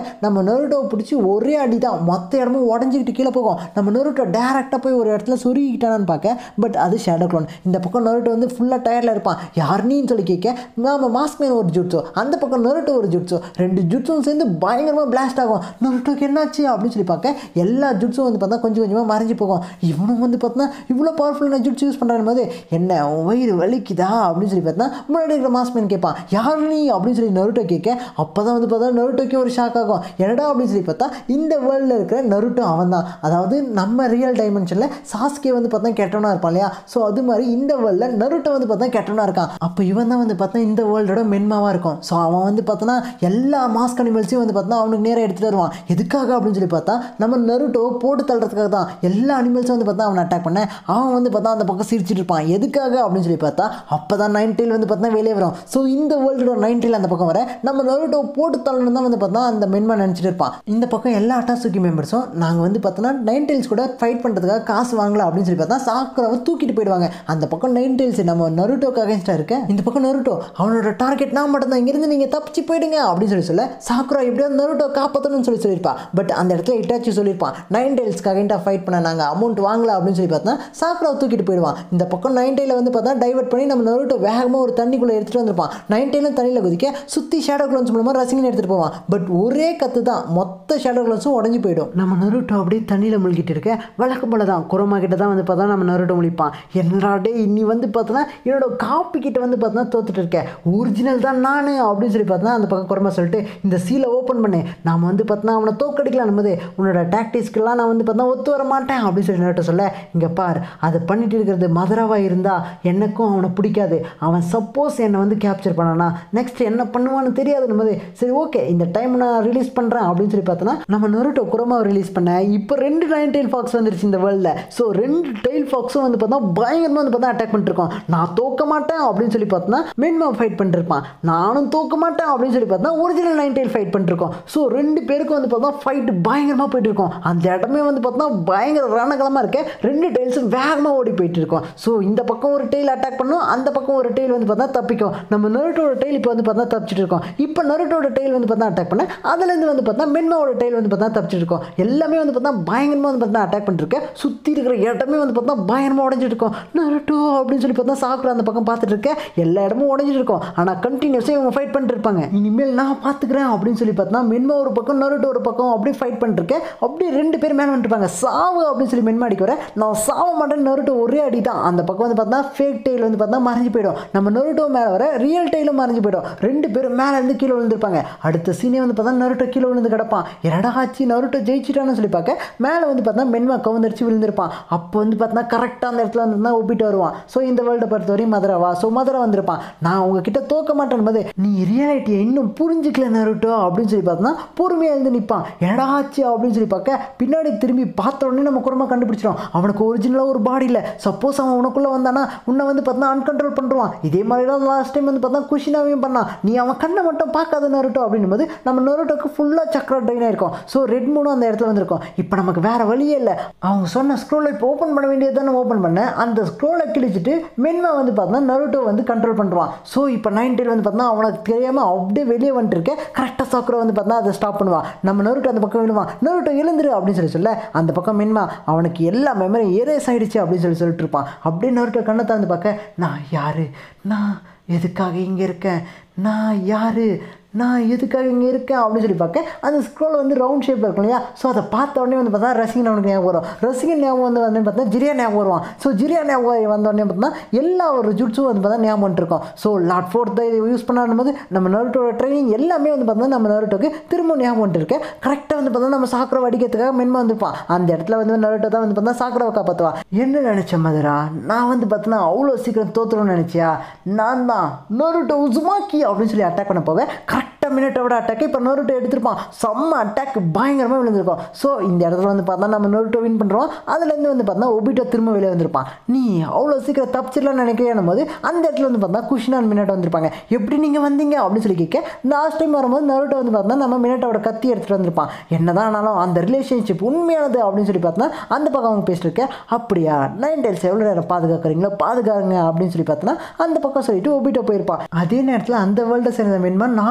நம்ம நருட்டோவை பிடிச்சி ஒரே அடி தான் மொத்த இடமும் உடஞ்சிக்கிட்டு கீழே போகும் நம்ம நருட்டோ டேரெக்டாக போய் ஒரு இடத்துல சொருகிக்கிட்டானான்னு பார்க்க பட் அது ஷேடோ க்ளோன் இந்த பக்கம் நருட்டோ வந்து ஃபுல்லாக டயர்டில் இருப்பான் யாருன்னு சொல்லி கேட்க நாம மாஸ்க் மேன் ஒரு ஜுட்ஸோ அந்த பக்கம் நருட்டோ ஒரு ஜுட்ஸோ ரெண்டு ஜுட்ஸும் சேர்ந்து பயங்கரமாக பிளாஸ்ட் ஆகும் நருட்டோக்கு என்னாச்சு அப்படின்னு சொல்லி பார்க்க எல்லா ஜுட்ஸும் வந்து பார்த்தா கொஞ்சம் கொஞ்சமாக மறைஞ்சு போகும் இவனும் வந்து பார்த்தா இவ்வளோ பவர்ஃபுல்லான ஜுட்ஸ் யூஸ் பண்ணுறான் போது என்ன உன் வயிறு வலிக்குதா அப்படின்னு சொல்லி பார்த்தா முன்னாடி இருக்கிற மாஸ்மேன் கேட்பான் யார் நீ அப்படின்னு சொல்லி நருட்டோ கேட்க அப்போ தான் வந்து பார்த்தா நருட்டோக்கே ஒரு ஷாக் ஆகும் என்னடா அப்படின்னு சொல்லி பார்த்தா இந்த வேர்ல்டில் இருக்கிற நருட்டோ அவன் தான் அதாவது நம்ம ரியல் டைமென்ஷனில் சாஸ்கே வந்து பார்த்தா கெட்டவனா இருப்பான் இல்லையா ஸோ அது மாதிரி இந்த வேர்ல்டில் நருட்டோ வந்து பார்த்தா கெட்டவனா இருக்கான் அப்போ இவன் தான் வந்து பார்த்தா இந்த வேர்ல்டோட மென்மாவாக இருக்கும் ஸோ அவன் வந்து பார்த்தோன்னா எல்லா மாஸ்க் அனிமல்ஸையும் வந்து பார்த்தா அவனுக்கு நேராக எடுத்துகிட்டு வருவான் எதுக்காக அப்படின்னு சொல்லி பார்த்தா நம்ம நருட்டோ போட்டு தள்ளுறதுக்காக தான் எல்லா அனிமல்ஸும் வந்து பார்த்தா அவனை அட்டாக் பண்ண அவன் வந்து பார்த்தா அந்த பக்கம் சிரிச்சிட்டு இருப்பான் எதுக்காக அப்படின்னு சொல்லி பார்த்தா அப்போ தான் நைன் டெயில் வந்து பார்த்தா வெளியே வரும் ஸோ இந்த வேர்ல்டோட நைன் டெயில் அந்த பக்கம் வர நம்ம நருட்டோ போட்டு தள்ளணும் தான் வந்து பார்த்தா அந்த மென்மா நினச்சிட்டு இருப்பான் இந்த பக்கம் எல்லா அட்டாசுக்கி மெம்பர்ஸும் நாங்கள் வந்து பார்த்தோன்னா நைன் டெயில்ஸ் கூட ஃபைட் பண்ணுறதுக்காக காசு வாங்கலாம் அப்படின்னு சொல்லி பார்த்தா சாக்குராவை தூக்கிட்டு போயிடுவாங்க அந்த பக்கம் நைன் டெயில்ஸ் நம்ம நருட்டோக்கு அகேன்ஸ்டாக இருக்க இந்த பக்கம் நருட்டோ அவனோட டார்கெட் நான் மட்டும் தான் இங்கிருந்து நீங்கள் தப்பிச்சு போயிடுங்க அப்படின்னு சொல்லி சொல்ல சாக்குரா எப்படியாவது நருட்டோ காப்பாற்றணும்னு சொல்லி சொல்லியிருப்பா பட் அந்த இடத்துல இட்டாச்சி சொல்லியிருப்பான் நைன் டெயில்ஸ்க்கு அகைண்டாக ஃபைட் பண்ண நாங்கள் அமௌண்ட் வாங்கல அப்படின்னு சொல்லி பார்த்தா சாக்குராவை தூக்கிட்டு போயிடுவான் இந்த பக்கம் நைன் டெயில வந்து பார்த்தா டைவர்ட் பண்ணி நம்ம நருட்டோ வேகமாக ஒரு தண்ணிக்குள்ளே எடுத்துகிட்டு வந்திருப்பான் நைன் டெயிலும் தண்ணியில் குதிக்க சுற்றி ஷேடோ க்ளோன்ஸ் மூலமாக ரசிங்கன்னு எடுத்துகிட்டு போவான் பட் ஒரே கத்து தான் மொத்த ஷேடோ க்ளோன்ஸும் உடஞ்சி போயிடும் நம்ம நருட்டோ அப்படியே தண்ணியில் முழுகிட்டு இருக்க வழக்கம் போல தான் குரமா கிட்ட தான் வந்து பார்த்தா நம்ம நருட்டோ முழிப்பான் என்னடா டே இன்னி வந்து பார்த்தோன்னா என்னோட காப்பி கிட்ட வந்து பார்த்தோன்னா தோத்துட்டு இருக்கேன் ஒரிஜினல் தான் நான் அப்படின்னு சொல்லி பார்த்தா அந்த பக்கம் குரமா சொல்லிட்டு இந்த சீலை ஓப்பன் பண்ணு நாம வந்து பார்த்தோன்னா அவனை தோக்கடிக்கலாம் போது உன்னோட டாக்டிக்ஸ்க்கெல்லாம் நான் வந்து பார்த்தா ஒத்து வர மாட்டேன் அப்படின்னு சொல்லி நருட்டோ சொல்ல இங்கே பார் அதை பண்ணிட்டு இருக்கிறது மதுராவாக இருந்தால் எனக்கும் அவனை பிடிக்காது அவன் சப்போஸ் என்னை வந்து கேப்சர் பண்ணானா நெக்ஸ்ட் என்ன பண்ணுவான்னு தெரியாது போது சரி ஓகே இந்த டைம் நான் ரிலீஸ் பண்ணுறேன் அப்படின்னு சொல்லி பார்த்தோன்னா நம்ம நருட்டோ குரமாவை ரிலீஸ் பண்ண இப்போ ரெண்டு நைன் டெயில் ஃபாக்ஸ் வந்துருச்சு இந்த வேர்ல்டில் ஸோ ரெண்டு டெயில் ஃபாக்ஸும் வந்து பார்த்தா பயங்கரமாக வந்து பார்த்தா அட்டாக் பண்ணிருக்கோம் நான் தோக்க மாட்டேன் அப்படின்னு சொல்லி பார்த்தோன்னா மென்மா ஃபைட் பண்ணிருப்பான் நானும் தோக்க மாட்டேன் அப்படின்னு சொல்லி பார்த்தா ஒரிஜினல் நைன் டெயில் ஃபைட் பண்ணிருக்கோம் ஸோ ரெண்டு பேருக்கும் வந்து பார்த்தா ஃபைட் பயங்கரமாக போயிட்டு இருக்கோம் அந்த இடமே வந்து பார்த்தா பயங்கர ரணகலமாக இருக்க ரெண்டு டெயில்ஸும் வேகமாக ஓடி போயிட்டு இருக்கோம் ஸோ இந்த பக்கம் ஒரு டெயில் அட்டாக் பண்ணும் அந்த பக்கம் ஒரு டெயில் வந்து பார்த்தா தப்பிக்கும் நம்ம நருட்டோட டெயில் இப்போ வந்து பார்த்தா தப்பிச்சிட்டு இருக்கோம் இப்போ நருட்டோட டெயில் வந்து பார்த்தா அட்டாக் பண்ண அதுலேருந்து வந்து பார்த்தா மென்மாவோட டெயில் வந்து பார்த்தா தப்பிச்சிட்டு இருக்கோம் எல்லாமே வந்து பார்த்தா பயங்கரமாக வந்து பார்த்தா அட்டாக் பண்ணிருக்கேன் சுற்றி இருக்கிற இடமே வந்து பார்த்தா பயங்கரமாக உடஞ்சிட்டு இருக்கும் நருட்டோ அப்படின்னு சொல்லி பார்த்தா சாக்குற அந்த பக்கம் பார்த்துட்டு இருக்கேன் எல்லா இடமும் உடஞ்சிட்டு இருக்கும் ஆனால் கண்டினியூஸாக இவங்க ஃபைட் பண்ணிட்டு இருப்பாங்க இனிமேல் நான் பார்த்துக்கிறேன் அப்படின்னு சொல்லி பார்த்தா மென்மா ஒரு பக்கம் நருட்டோ ஒரு பக்கம் அப்படியே ஃபைட் பண்ணிருக்கேன் அப்படியே ரெண்டு பேர் மேலே வந்துருப்பாங்க சாவு அப்படின்னு சொல்லி மென்மா அடிக்க வர நான் சாவ மாட்டேன் நருட்டோ ஒரே அடி தான் அந்த பக்கம் வந்து பார்த்தா ஃபேக் டெயில் வந்து பார்த்தா மறைஞ்சு போயிடும் நம்ம நருட்டோ மேலே வர ரியல் டெயிலும் மறைஞ்சு போயிடும் ரெண்டு பேரும் மேலே இருந்து கீழே விழுந்திருப்பாங்க அடுத்த சீனே வந்து பார்த்தா நருட்டோ கீழே விழுந்து கிடப்பான் என்னடா ஆச்சு நருட்டோ ஜெயிச்சிட்டான்னு சொல்லி பார்க்க மேலே வந்து பார்த்தா மென்மா கவுந்தரிச்சு விழுந்திருப்பான் அப்போ வந்து பார்த்தா கரெக்டாக அந்த இடத்துல வந்து தான் ஒப்பிட்டு வருவான் ஸோ இந்த வேர்ல்டை பொறுத்தவரையும் மதுரவா ஸோ மதுரை வந்திருப்பான் நான் உங்ககிட்ட தோக்க மாட்டேன் போது நீ ரியாலிட்டியை இன்னும் புரிஞ்சுக்கல நருட்டோ அப்படின்னு சொல்லி பார்த்தோன்னா பொறுமையாக இருந்து நிற்பான் என்னடா ஆச்சு அப்படின்னு சொல்லி பார்க்க பின்னாடி திரும்பி பார்த்த உடனே நம்ம குரமாக கண்டுபிடிச்சிடும் அவனுக்கு ஒரிஜினலாக ஒரு பாடி இல்லை சப்போஸ் அவன் உனக்குள்ளே வந்தானா உன்னை வந்து பார்த்தா அன்கண்ட்ரோல் பண்ணுறான் இதே மாதிரி தான் லாஸ்ட் டைம் வந்து பார்த்தா குஷினாவையும் பண்ணான் நீ அவன் கண்ணை மட்டும் பார்க்காத நருட்டோ அப்படின்னும் போது நம்ம நருட்டோக்கு ஃபுல்லாக சக்கர ட்ரைன் ஆயிருக்கும் ஸோ ரெட் மூணும் அந்த இடத்துல வந்திருக்கும் இப்போ நமக்கு வேறு வழியே இல்லை அவங்க சொன்ன ஸ்க்ரோலை இப்போ ஓப்பன் பண்ண வேண்டியது தானே ஓப்பன் பண்ணேன் அந்த ஸ்க்ரோலை கிழிச்சிட்டு மென்மா வந்து பார்த்தா நருட்டோ வந்து கண்ட்ரோல் பண்ணுவான் ஸோ இப்போ நைன் டெயில் வந்து பார்த்தா அவனுக்கு தெரியாமல் அப்படியே வெளியே வந்துட்டு இருக்கேன் கரெக்டாக சாக்குரை வந்து பார்த்தா அதை ஸ்டாப் பண்ணுவான் நம்ம நருட்டோ அந்த பக்கம் விழுவான் நருட்டோ எழுந்துரு அப்படின்னு சொல்லி சொல்ல அந்த பக்கம் மென்மா அவனுக்கு எல்லா மெமரி ஏரேஸ் ஆயிடுச்சு அப்படின்னு சொல்லி சொல்லிட்டு இருப்பான் அப்படியே நருட்டோ கண்ணை திறந்து பார்க்க நான் யாரு நான் எதுக்காக இங்கே இருக்கேன் நான் யாரு நான் எதுக்காக இங்கே இருக்கேன் அப்படின்னு சொல்லி பார்க்க அந்த ஸ்க்ரோல் வந்து ரவுண்ட் ஷேப்பில் இருக்கும் இல்லையா ஸோ அதை பார்த்த உடனே வந்து பார்த்தா ரசிகன் அவனுக்கு ஞாபகம் வரும் ரசிகன் ஞாபகம் வந்து வந்து பார்த்தா ஜிரியா ஞாபகம் வருவான் ஸோ ஜிரியா ஞாபகம் வந்த உடனே பார்த்தா எல்லா ஒரு ஜுட்ஸும் வந்து பார்த்தா ஞாபகம் வந்துருக்கும் ஸோ லாட் ஃபோர்த் இதை யூஸ் பண்ணாடும் போது நம்ம நருட்டோட ட்ரைனிங் எல்லாமே வந்து பார்த்தா நம்ம நருட்டோக்கு திரும்ப ஞாபகம் வந்துருக்கு கரெக்டாக வந்து பார்த்தா நம்ம சாக்கரை வடிக்கிறதுக்காக மென்மா வந்திருப்பான் அந்த இடத்துல வந்து நருட்டோ தான் வந்து பார்த்தா சாக்கரை காப்பாற்றுவான் என்ன நினச்ச மதுரா நான் வந்து பார்த்தோன்னா அவ்வளோ சீக்கிரம் தோத்துரும்னு நினச்சியா நான் தான் நருட்டோ உசுமாக்கி அப்படின்னு சொல்லி அட்டாக் பண்ண போக கரெக்டாக மினிட்டோட அட்டாக் இப்போ நொருட்டோ எடுத்திருப்பான் செம்ம அட்டாக் பயங்கரமாக விழுந்திருக்கும் ஸோ இந்த இடத்துல வந்து பார்த்தா நம்ம நொருட்டோ வின் பண்ணுறோம் அதுலேருந்து வந்து பார்த்தா ஒபிட்டோ திரும்ப வெளியே வந்திருப்பான் நீ அவ்வளோ சீக்கிரம் தப்பிச்சிடலாம்னு நினைக்கிறேன் போது அந்த இடத்துல வந்து பார்த்தா குஷினான் மினிட்டோ வந்திருப்பாங்க எப்படி நீங்கள் வந்தீங்க அப்படின்னு சொல்லி கேட்க லாஸ்ட் டைம் வரும்போது நருட்டோ வந்து பார்த்தா நம்ம மினிட்டோட கத்தி எடுத்துகிட்டு வந்திருப்பான் என்னதான் ஆனாலும் அந்த ரிலேஷன்ஷிப் உண்மையானது அப்படின்னு சொல்லி பார்த்தா அந்த பக்கம் அவங்க பேசிட்டு இருக்க அப்படியா நைன் டெல்ஸ் எவ்வளோ நேரம் பாதுகாக்கிறீங்களோ பாதுகாங்க அப்படின்னு சொல்லி பார்த்தோன்னா அந்த பக்கம் சொல்லிட்டு ஒபிட்டோ போயிருப்பான் அதே நேரத்தில் அந்த வேர்ல்டை சேர்ந்த மென்மான் நார்மல் ஃபார்முக்கு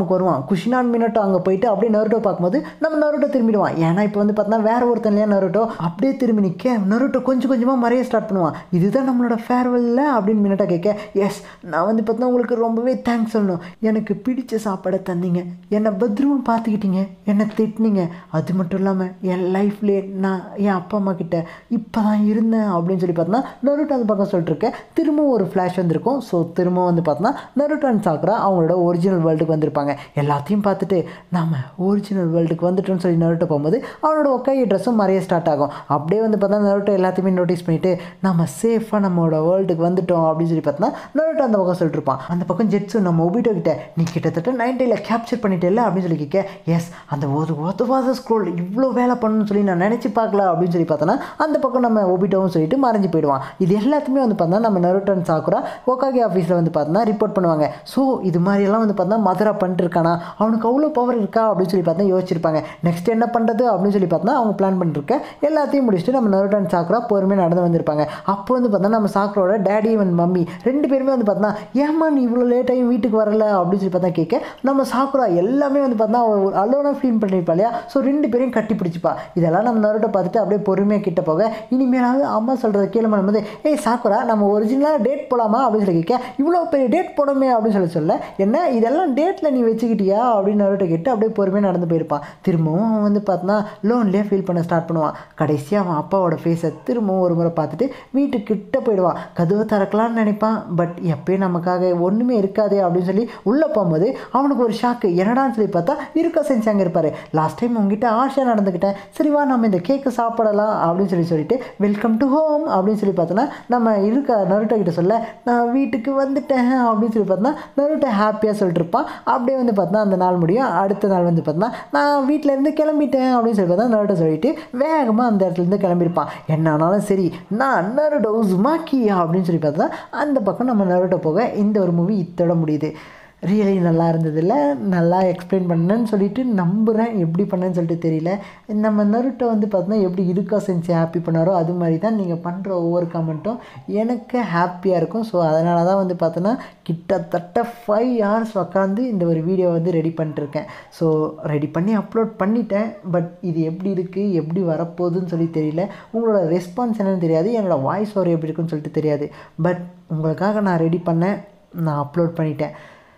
அவனுக்கு வருவான் குஷினான் மினட்டோ அங்கே போயிட்டு அப்படியே நருட்டோ பார்க்கும்போது நம்ம நருட்டோ திரும்பிடுவான் ஏன்னா இப்போ வந்து பார்த்தோன்னா வேற ஒருத்தன் இல்லையா நருட்டோ அப்படியே திரும்பி நிற்க நருட்டோ கொஞ்சம் கொஞ்சமாக மறைய ஸ்டார்ட் பண்ணுவான் இதுதான் நம்மளோட ஃபேர்வெல்ல அப்படின்னு மினட்டா கேட்க எஸ் நான் வந்து பார்த்தா உங்களுக்கு ரொம்பவே தேங்க்ஸ் சொல்லணும் எனக்கு பிடிச்ச சாப்பாடை தந்தீங்க என்னை பத்திரமா பார்த்துக்கிட்டீங்க என்னை திட்டினீங்க அது மட்டும் இல்லாமல் என் லைஃப்லேயே நான் என் அப்பா அம்மா கிட்ட இப்போ தான் இருந்தேன் அப்படின்னு சொல்லி பார்த்தோன்னா நருட்டோ அந்த பக்கம் சொல்லிட்டு இருக்கேன் திரும்பவும் ஒரு ஃப்ளாஷ் வந்திருக்கும் ஸோ திரும்பவும் வந்து பார்த்தோன்னா நருட்டோ அண்ட் சாக்ரா அவங்களோட ஒரிஜினல் வேர்ல்டுக்கு வந்திருப்பாங்க எல்லாத்தையும் பார்த்துட்டு நாம ஒரிஜினல் வேர்ல்டுக்கு வந்துட்டோம்னு சொல்லி நருட்டோ போகும்போது அவனோட ஒக்கை ட்ரெஸ்ஸும் மறைய ஸ்டார்ட் ஆகும் அப்படியே வந்து பார்த்தா நருட்டோ எல்லாத்தையுமே நோட்டீஸ் பண்ணிட்டு நம்ம சேஃபாக நம்மளோட வேர்ல்டுக்கு வந்துட்டோம் அப்படின்னு சொல்லி பார்த்தோன்னா நருட்டோ அந்த பக்கம் சொல்லிட்டு இருப்பான் அந்த பக்கம் ஜெட்ஸு நம்ம ஒபிட்டோ கிட்ட நீ கிட்டத்தட்ட நைன்டியில் கேப்சர் பண்ணிட்டேல்ல அப்படின்னு சொல்லி கேட்க எஸ் அந்த ஒரு ஒத்தவாத ஸ்க்ரோல் இவ்வளோ வேலை பண்ணணும்னு சொல்லி நான் நினச்சி பார்க்கல அப்படின்னு சொல்லி பார்த்தோன்னா அந்த பக்கம் நம்ம ஒபிட்டோவும் சொல்லிட்டு மறைஞ்சு போயிடுவான் இது எல்லாத்தையுமே வந்து பார்த்தா நம்ம நருட்டன் சாக்குரா ஒக்காகி ஆஃபீஸில் வந்து பார்த்தோன்னா ரிப்போர்ட் பண்ணுவாங்க ஸோ இது மாதிரியெல்லாம் வந்து பார்த்தா மதுரா பண்ணிட்டு இருக்கானா அவனுக்கு அவ்வளோ பவர் இருக்கா அப்படின்னு சொல்லி பார்த்தா யோசிச்சிருப்பாங்க நெக்ஸ்ட் என்ன பண்ணுறது அப்படின்னு சொல்லி பார்த்தா அவங்க பிளான் பண்ணிருக்க எல்லாத்தையும் முடிச்சுட்டு நம்ம நருட்டன் சாக்குரா பொறுமையாக நடந்து வந்திருப்பாங்க அப்போ வந்து பார்த்தா நம்ம சாக்குரோட டேடி அண்ட் மம்மி ரெண்டு பேருமே வந்து பார்த்தா ஏமா நீ இவ்வளோ லேட்டாகி வீட்டுக்கு வரல அப்படின்னு சொல்லி பார்த்தா கேட்க நம்ம சாக்குரா எல்லாமே வந்து பார்த்தா அலோனாக ஃபீல் பண்ணியிருப்பா இல்லையா ஸோ ரெண்டு பேரையும் கட்டி பிடிச்சிப்பா இதெல்லாம் நம்ம நருட்டை பார்த்துட்டு அப்படியே பொறுமையாக கிட்ட போக இனிமேலாவது அம்மா சொல்கிறத கேளு பண்ணும்போது ஏய் சாக்குரா நம்ம ஒரிஜினலாக டேட் போகலாமா அப்படின்னு சொல்லி கேட்க இவ்வளோ பெரிய டேட் போடமே அப்படின்னு சொல்லி சொல்ல என்ன இதெல்லாம் டேட்டில் நீ வச்சுக்கிட்டியா அப்படின்னு நருட்டை கேட்டு அப்படியே பொறுமையாக நடந்து போயிருப்பான் திரும்பவும் அவன் வந்து பார்த்தா லோன்லேயே ஃபீல் பண்ண ஸ்டார்ட் பண்ணுவான் கடைசியாக அவன் அப்பாவோட ஃபேஸை திரும்பவும் ஒரு முறை பார்த்துட்டு வீட்டுக்கு கிட்ட போயிடுவான் கதவை திறக்கலாம்னு நினைப்பான் பட் எப்பயும் நமக்காக ஒன்றுமே இருக்காதே அப்படின்னு சொல்லி உள்ளே போகும்போது அவனுக்கு ஒரு ஷாக்கு என்னடான்னு சொல்லி பார்த்தா இருக்க செஞ்சு அங்கே இருப்பார் லாஸ்ட் டைம் உங்ககிட்ட ஆஷா நடந்துக்கிட்டேன் சரி வா நம்ம இந்த கேக்கு சாப்பிடலாம் அப்படின்னு சொல்லி சொல்லிட்டு வெல்கம் டு ஹோம் அப்படின்னு சொல்லி பார்த்தோன்னா நம்ம இருக்க நருட்டோ கிட்ட சொல்ல நான் வீட்டுக்கு வந்துட்டேன் அப்படின்னு சொல்லி பார்த்தோன்னா நருட்டோ ஹாப்பியாக சொல்லிட்டு இருப்பான் அப்படியே வந்து பார்த்தா அந்த நாள் முடியும் அடுத்த நாள் வந்து பார்த்தோன்னா நான் வீட்டிலேருந்து கிளம்பிட்டேன் அப்படின்னு சொல்லி பார்த்தா நருட்டோ சொல்லிட்டு வேகமாக அந்த இடத்துலேருந்து கிளம்பியிருப்பான் என்ன ஆனாலும் சரி நான் நருட்டோ உஸ்மாக்கி அப்படின்னு சொல்லி பார்த்தா அந்த பக்கம் நம்ம நருட்டோ போக இந்த ஒரு மூவி இத்தோட முடியுது ரியலி நல்லா இருந்ததில்ல நல்லா எக்ஸ்பிளைன் பண்ணேன்னு சொல்லிட்டு நம்புகிறேன் எப்படி பண்ணேன்னு சொல்லிட்டு தெரியல நம்ம நருட்டை வந்து பார்த்தோன்னா எப்படி இருக்கா செஞ்சு ஹாப்பி பண்ணாரோ அது மாதிரி தான் நீங்கள் பண்ணுற ஒவ்வொரு கமெண்ட்டும் எனக்கு ஹாப்பியாக இருக்கும் ஸோ அதனால தான் வந்து பார்த்தோன்னா கிட்டத்தட்ட ஃபைவ் ஹவர்ஸ் உக்காந்து இந்த ஒரு வீடியோ வந்து ரெடி பண்ணிட்டுருக்கேன் ஸோ ரெடி பண்ணி அப்லோட் பண்ணிட்டேன் பட் இது எப்படி இருக்குது எப்படி வரப்போகுதுன்னு சொல்லி தெரியல உங்களோட ரெஸ்பான்ஸ் என்னன்னு தெரியாது என்னோடய வாய்ஸ் ஓவர் எப்படி இருக்குன்னு சொல்லிட்டு தெரியாது பட் உங்களுக்காக நான் ரெடி பண்ணேன் நான் அப்லோட் பண்ணிட்டேன்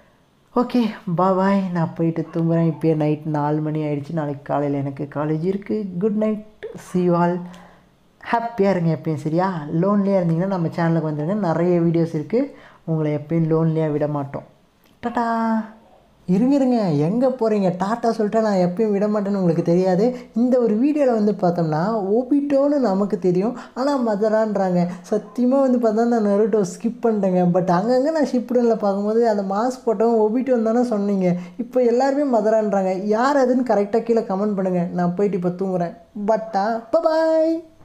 ஓகே பாய் நான் போயிட்டு தூங்குறேன் இப்போயே நைட் நாலு மணி ஆயிடுச்சு நாளைக்கு காலையில் எனக்கு காலேஜ் இருக்குது குட் நைட் சி ஆல் ஹாப்பியாக இருங்க எப்பயும் சரியா லோன்லியாக இருந்தீங்கன்னா நம்ம சேனலுக்கு வந்துடுங்க நிறைய வீடியோஸ் இருக்குது உங்களை எப்பயும் லோன்லியாக விட மாட்டோம் டட்டா இருங்க இருங்க எங்கே போகிறீங்க டாட்டா சொல்லிட்டா நான் எப்பயும் விட மாட்டேன்னு உங்களுக்கு தெரியாது இந்த ஒரு வீடியோவில் வந்து பார்த்தோம்னா ஓபிட்டோன்னு நமக்கு தெரியும் ஆனால் மதரான்றாங்க சத்தியமாக வந்து பார்த்தா நான் நெருட்டோ ஸ்கிப் பண்ணிட்டேங்க பட் அங்கங்கே நான் ஷிப்டனில் பார்க்கும்போது அந்த மாஸ்க் போட்டவங்க ஓபிட்டோன்னு தானே சொன்னீங்க இப்போ எல்லாருமே மதரான்றாங்க யார் அதுன்னு கரெக்டாக கீழே கமெண்ட் பண்ணுங்கள் நான் போயிட்டு இப்போ தூங்குறேன் பட்டா பாய்